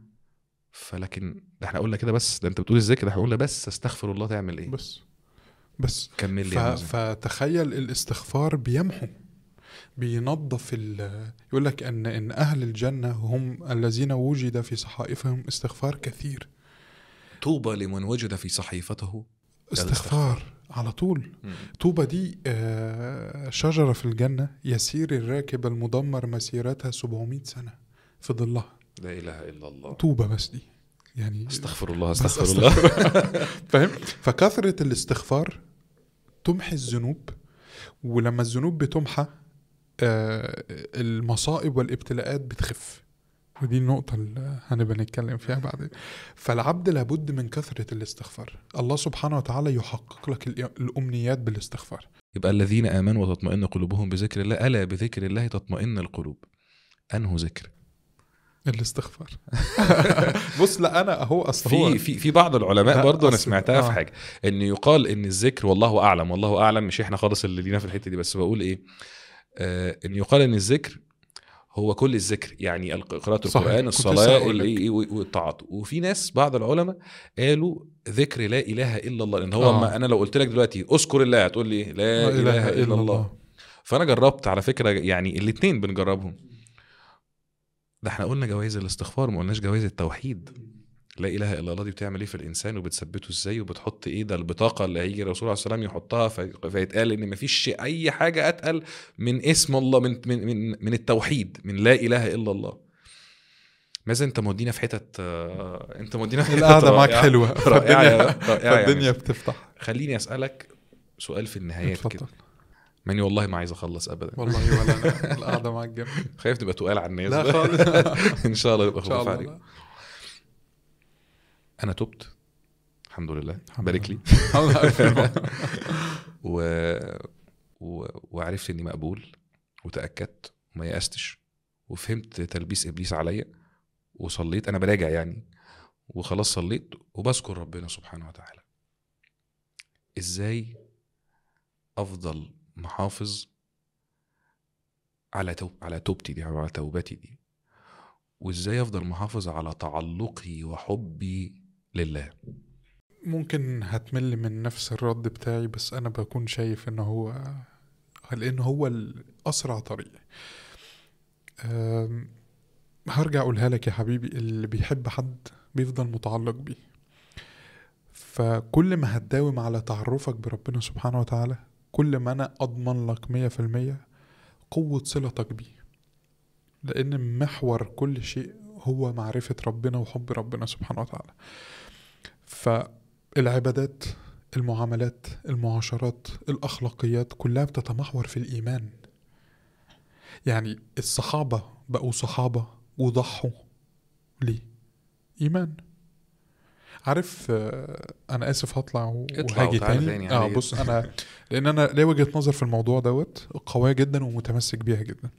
فلكن ده احنا قلنا كده بس ده انت بتقول الذكر ده احنا قلنا بس استغفر الله تعمل ايه بس بس كمل لي ف... يا مازن. فتخيل الاستغفار بيمحو بينظف ال... يقول لك ان ان اهل الجنه هم الذين وجد في صحائفهم استغفار كثير طوبى لمن وجد في صحيفته استغفار على طول طوبى دي آه، شجره في الجنه يسير الراكب المدمر مسيرتها 700 سنه في ظلها لا اله الا الله طوبى بس دي يعني استغفر الله بس استغفر الله فاهم فكثره الاستغفار تمحي الذنوب ولما الذنوب بتمحى آه، المصائب والابتلاءات بتخف ودي النقطة اللي هنبقى نتكلم فيها بعدين فالعبد لابد من كثرة الاستغفار الله سبحانه وتعالى يحقق لك الإ- الأمنيات بالاستغفار يبقى الذين امنوا وتطمئن قلوبهم بذكر الله الا بذكر الله تطمئن القلوب انه ذكر الاستغفار بص لا انا اهو اصل هو في في في بعض العلماء لا، برضه انا أصل- سمعتها في آه. حاجه ان يقال ان الذكر والله اعلم والله اعلم مش احنا خالص اللي لينا في الحته دي بس بقول ايه آه ان يقال ان الذكر هو كل الذكر يعني الق- قراءة صحيح. القرآن كنت لسه الصلاة هقول لك. ال- إيه- والطاعات وفي ناس بعض العلماء قالوا ذكر لا إله إلا الله لأن هو آه. ما أنا لو قلت لك دلوقتي أذكر الله هتقول لي لا إله إلا الله فانا جربت على فكره يعني الاثنين بنجربهم ده احنا قلنا جوائز الاستغفار ما قلناش جوائز التوحيد لا اله الا الله دي بتعمل ايه في الانسان وبتثبته ازاي وبتحط ايه ده البطاقه اللي هيجي الرسول عليه السلام يحطها في- فيتقال ان مفيش شيء اي حاجه اتقل من اسم الله من من من, من التوحيد من لا اله الا الله ماذا انت مودينا في حتت آه، انت مودينا في حتت القعدة معاك رائعة. حلوة رائعة يا- فالدنيا, رائعة يا فالدنيا مازن. بتفتح خليني اسالك سؤال في النهاية كده اتفضل ماني والله ما عايز اخلص ابدا والله ولا أنا القعدة معاك جامد خايف تبقى تقال على الناس لا بقى. خالص ان شاء الله نبقى ان شاء خفاف الله عليك لا. انا تبت الحمد لله الحمد بارك لي لله. الحمد لله ألف مبروك. و... و... وعرفت اني مقبول وتاكدت وما يأستش وفهمت تلبيس ابليس عليا وصليت انا براجع يعني وخلاص صليت وبذكر ربنا سبحانه وتعالى ازاي افضل محافظ على توب على توبتي دي أو على توبتي دي وازاي افضل محافظ على تعلقي وحبي لله ممكن هتمل من نفس الرد بتاعي بس انا بكون شايف ان هو لان هو الاسرع طريق أم، هرجع اقولها لك يا حبيبي اللي بيحب حد بيفضل متعلق بيه فكل ما هتداوم على تعرفك بربنا سبحانه وتعالى كل ما انا اضمن لك مية في المية قوة صلتك بيه لان محور كل شيء هو معرفة ربنا وحب ربنا سبحانه وتعالى فالعبادات المعاملات المعاشرات الأخلاقيات كلها بتتمحور في الإيمان يعني الصحابة بقوا صحابة وضحوا ليه إيمان عارف آه، أنا آسف هطلع و- اطلع وهاجي وتعالى تاني, تاني اه عادي. بص أنا لأن أنا ليا وجهة نظر في الموضوع دوت قوية جدا ومتمسك بيها جدا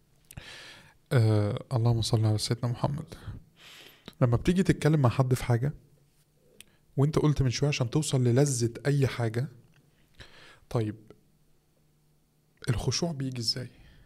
آه اللهم صل على سيدنا محمد لما بتيجي تتكلم مع حد في حاجة وانت قلت من شوية عشان توصل للذة أي حاجة طيب الخشوع بيجي ازاي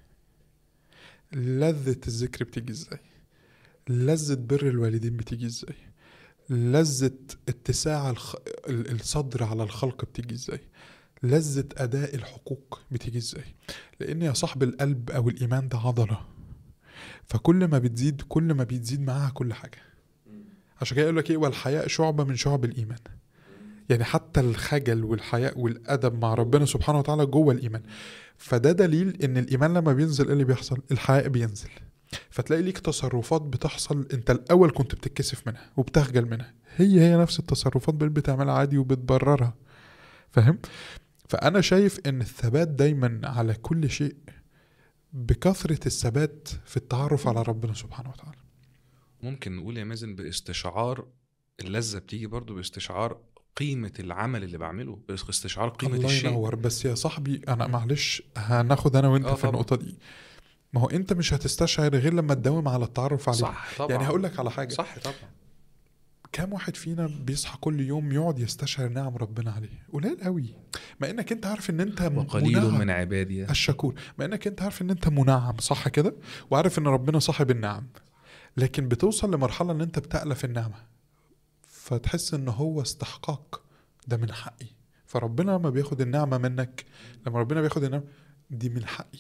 لذة الذكر بتيجي ازاي لذة بر الوالدين بتيجي ازاي لذة اتساع الخ... ال- الصدر على الخلق بتيجي ازاي لذة أداء الحقوق بتيجي ازاي لأن يا صاحب القلب أو الإيمان ده عضلة فكل ما بتزيد كل ما بيتزيد معاها كل حاجة عشان كده يقول لك ايه والحياء شعبة من شعب الإيمان يعني حتى الخجل والحياء والادب مع ربنا سبحانه وتعالى جوه الايمان فده دليل ان الايمان لما بينزل ايه اللي بيحصل الحياء بينزل فتلاقي ليك تصرفات بتحصل انت الاول كنت بتتكسف منها وبتخجل منها هي هي نفس التصرفات بقيت بتعملها عادي وبتبررها فاهم فانا شايف ان الثبات دايما على كل شيء بكثره الثبات في التعرف على ربنا سبحانه وتعالى ممكن نقول يا مازن باستشعار اللذه بتيجي برضو باستشعار قيمه العمل اللي بعمله باستشعار قيمه الله الشيء ينور بس يا صاحبي انا معلش هناخد انا وانت آه في طبعا. النقطه دي ما هو انت مش هتستشعر غير لما تداوم على التعرف عليه صح طبعا يعني هقول لك على حاجه صح طبعا كام واحد فينا بيصحى كل يوم يقعد يستشعر نعم ربنا عليه قليل قوي مع انك انت عارف ان انت وقليل منعم. من عبادي الشكور مع انك انت عارف ان انت منعم صح كده وعارف ان ربنا صاحب النعم لكن بتوصل لمرحله ان انت بتألف النعمه فتحس ان هو استحقاق ده من حقي فربنا لما بياخد النعمه منك لما ربنا بياخد النعمه دي من حقي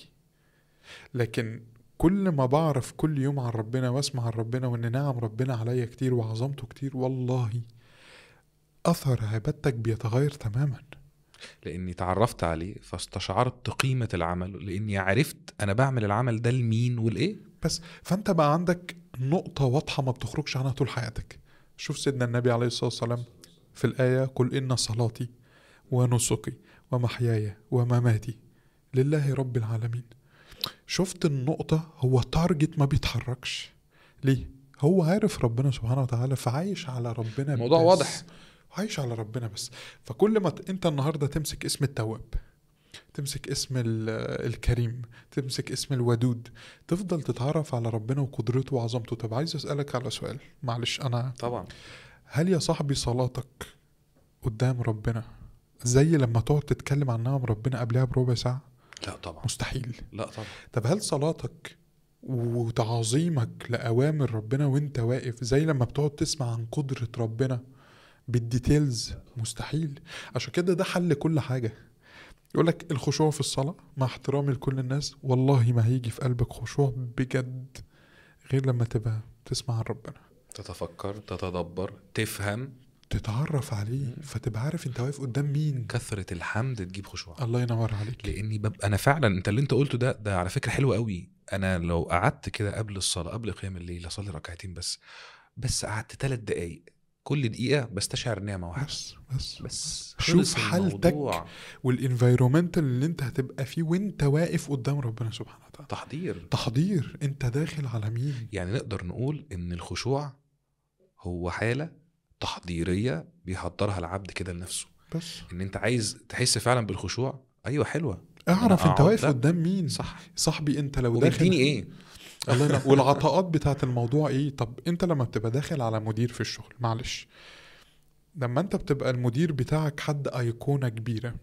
لكن كل ما بعرف كل يوم عن ربنا واسمع عن ربنا وان نعم ربنا عليا كتير وعظمته كتير والله اثر عبادتك بيتغير تماما لاني تعرفت عليه فاستشعرت قيمه العمل لاني عرفت انا بعمل العمل ده لمين والايه بس فانت بقى عندك نقطة واضحة ما بتخرجش عنها طول حياتك شوف سيدنا النبي عليه الصلاة والسلام في الآية قل إن صلاتي ونسكي ومحياي ومماتي لله رب العالمين شفت النقطة هو تارجت ما بيتحركش ليه؟ هو عارف ربنا سبحانه وتعالى فعايش على ربنا الموضوع بس. واضح. عايش على ربنا بس فكل ما ت... انت النهارده تمسك اسم التواب تمسك اسم ال- الكريم تمسك اسم الودود تفضل تتعرف على ربنا وقدرته وعظمته طب عايز اسالك على سؤال معلش انا طبعا هل يا صاحبي صلاتك قدام ربنا زي لما تقعد تتكلم عن نعم ربنا قبلها بربع ساعه لا طبعا مستحيل لا طبعا طب هل صلاتك وتعظيمك لأوامر ربنا وانت واقف زي لما بتقعد تسمع عن قدرة ربنا بالديتيلز مستحيل عشان كده ده حل كل حاجة يقولك الخشوع في الصلاة مع احترامي لكل الناس والله ما هيجي في قلبك خشوع بجد غير لما تبقى تسمع عن ربنا تتفكر تتدبر تفهم تتعرف عليه فتبقى عارف انت واقف قدام مين كثره الحمد تجيب خشوع الله ينور عليك لاني ببقى انا فعلا انت اللي انت قلته ده ده على فكره حلو قوي انا لو قعدت كده قبل الصلاه قبل قيام الليل اصلي ركعتين بس بس قعدت ثلاث دقايق كل دقيقه بستشعر نعمه واحده بس بس بس شوف خلص حالتك الموضوع. والانفايرومنت اللي انت هتبقى فيه وانت واقف قدام ربنا سبحانه وتعالى تحضير تحضير انت داخل على مين يعني نقدر نقول ان الخشوع هو حاله تحضيريه بيحضرها العبد كده لنفسه بس ان انت عايز تحس فعلا بالخشوع ايوه حلوه اعرف أنا انت أقعد واقف ده. قدام مين صح صاحبي انت لو داخل وبيديني ايه الله ينور والعطاءات بتاعت الموضوع ايه طب انت لما بتبقى داخل على مدير في الشغل معلش لما انت بتبقى المدير بتاعك حد ايقونة كبيرة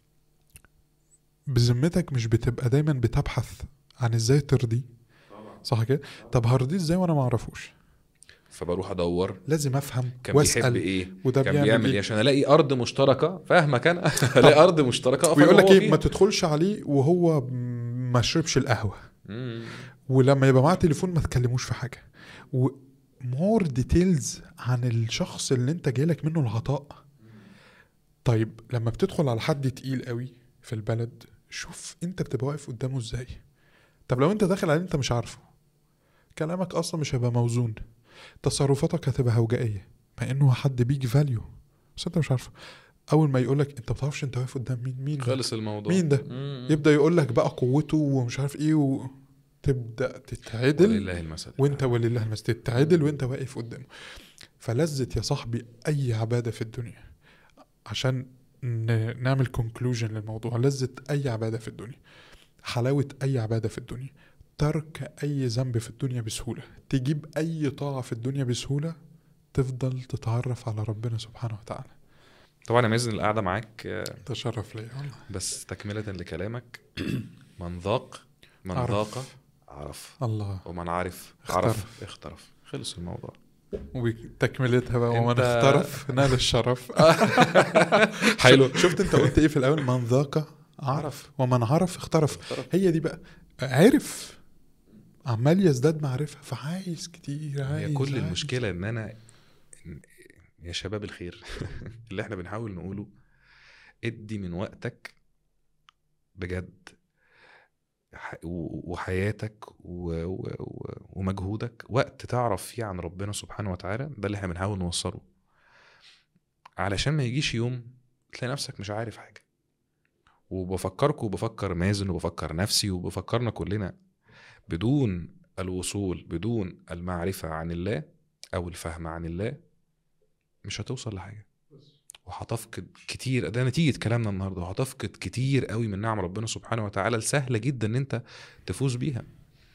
بذمتك مش بتبقى دايما بتبحث عن ازاي ترضيه صح كده طب هرضيه ازاي وانا ما اعرفوش فبروح ادور لازم افهم كان بيحب واسال ايه وده كان بيعمل بيعمل ايه ايه عشان الاقي ارض مشتركه فاهمك انا الاقي ارض مشتركه أقف ويقول أنا لك وهو ايه ما فيها. تدخلش عليه وهو ما شربش القهوه مم. ولما يبقى معاه تليفون ما تكلموش في حاجه ومور ديتيلز عن الشخص اللي انت جايلك منه العطاء طيب لما بتدخل على حد تقيل قوي في البلد شوف انت بتبقى واقف قدامه ازاي طب لو انت داخل عليه انت مش عارفه كلامك اصلا مش هيبقى موزون تصرفاتك هتبقى هوجائيه مع انه حد بيجي فاليو بس انت مش عارفه اول ما يقولك انت بتعرفش انت واقف قدام مين مين ده؟ خلص الموضوع مين ده؟ مم. يبدا يقول لك بقى قوته ومش عارف ايه وتبدا تتعدل ولله المثل وانت ولله المثل تتعدل وانت واقف قدامه فلذة يا صاحبي اي عباده في الدنيا عشان ن- نعمل كونكلوجن للموضوع لذة اي عباده في الدنيا حلاوه اي عباده في الدنيا ترك اي ذنب في الدنيا بسهوله تجيب اي طاعه في الدنيا بسهوله تفضل تتعرف على ربنا سبحانه وتعالى طبعا يا مازن القعده معاك آه، تشرف ليا والله بس تكمله لكلامك من ذاق من عرف. ذاق عرف الله ومن عرف اخترف. عرف اخترف خلص الموضوع وتكملتها بقى ومن انت- اخترف نال الشرف حلو شفت انت قلت ايه في الاول من ذاق عرف ومن عرف اخترف اخترف. هي دي بقى عرف عمال يزداد معرفة فعايز كتير عايز هي كل عايز. المشكله ان انا يا شباب الخير اللي احنا بنحاول نقوله ادي من وقتك بجد ح- و- وحياتك و- و- و- ومجهودك وقت تعرف فيه عن ربنا سبحانه وتعالى ده اللي احنا بنحاول نوصله علشان ما يجيش يوم تلاقي نفسك مش عارف حاجة وبفكركم وبفكر مازن وبفكر نفسي وبفكرنا كلنا بدون الوصول بدون المعرفة عن الله أو الفهم عن الله مش هتوصل لحاجة وهتفقد كتير ده نتيجة كلامنا النهاردة وهتفقد كتير قوي من نعم ربنا سبحانه وتعالى السهلة جدا ان انت تفوز بيها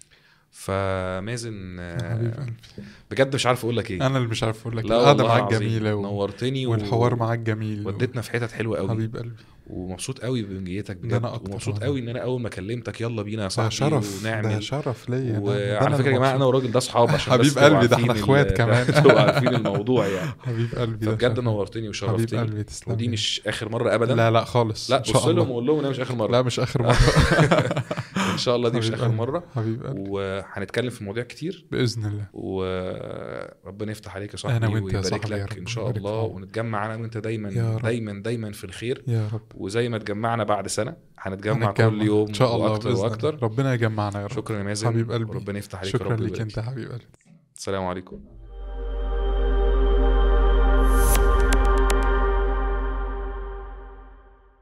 فمازن يا حبيب آه، قلبي بجد مش عارف اقول لك ايه انا اللي مش عارف اقول لك لا القعده والله معاك العظيم، جميله و... نورتني و- والحوار معاك جميل و- وديتنا في حتت حلوه قوي حبيب قلبي ومبسوط قوي بمجيتك ده بجد أنا أكتر ومبسوط والله. قوي ان انا اول ما كلمتك يلا بينا يا ده صاحبي شرف ده ونعمل شرف ليا ده- ده وعلى أنا فكره يا جماعه انا مبسوط. والراجل ده اصحاب عشان حبيب بس تبقوا قلبي، ده إحنا عارفين إخوات ال- كمان. تبقوا عارفين الموضوع يعني حبيب قلبي ده فبجد شرف. نورتني حبيب وشرفتني قلبي تسلم ودي لي. مش اخر مره ابدا لا لا خالص لا إن شاء بص لهم الله. وقول لهم انها مش اخر مره لا مش اخر مره ان شاء الله دي مش حبيب اخر قلبي. مره حبيب قلبي وهنتكلم في مواضيع كتير باذن الله وربنا يفتح عليك يا صاحبي أنا وأنت يا ويبارك صاحبي يا لك رب، ان شاء ويبارك الله فيك. ونتجمع انا وانت دايما يا رب. دايما دايما في الخير يا رب وزي ما اتجمعنا بعد سنه هنتجمع هنتجمع. كل يوم ان شاء الله واكتر بإذن الله. واكتر ربنا يجمعنا يا رب شكرا يا مازن حبيب قلبي. وربنا يفتح عليك يا شكرا رب ليك ويبارك انت يا حبيب قلبي السلام عليكم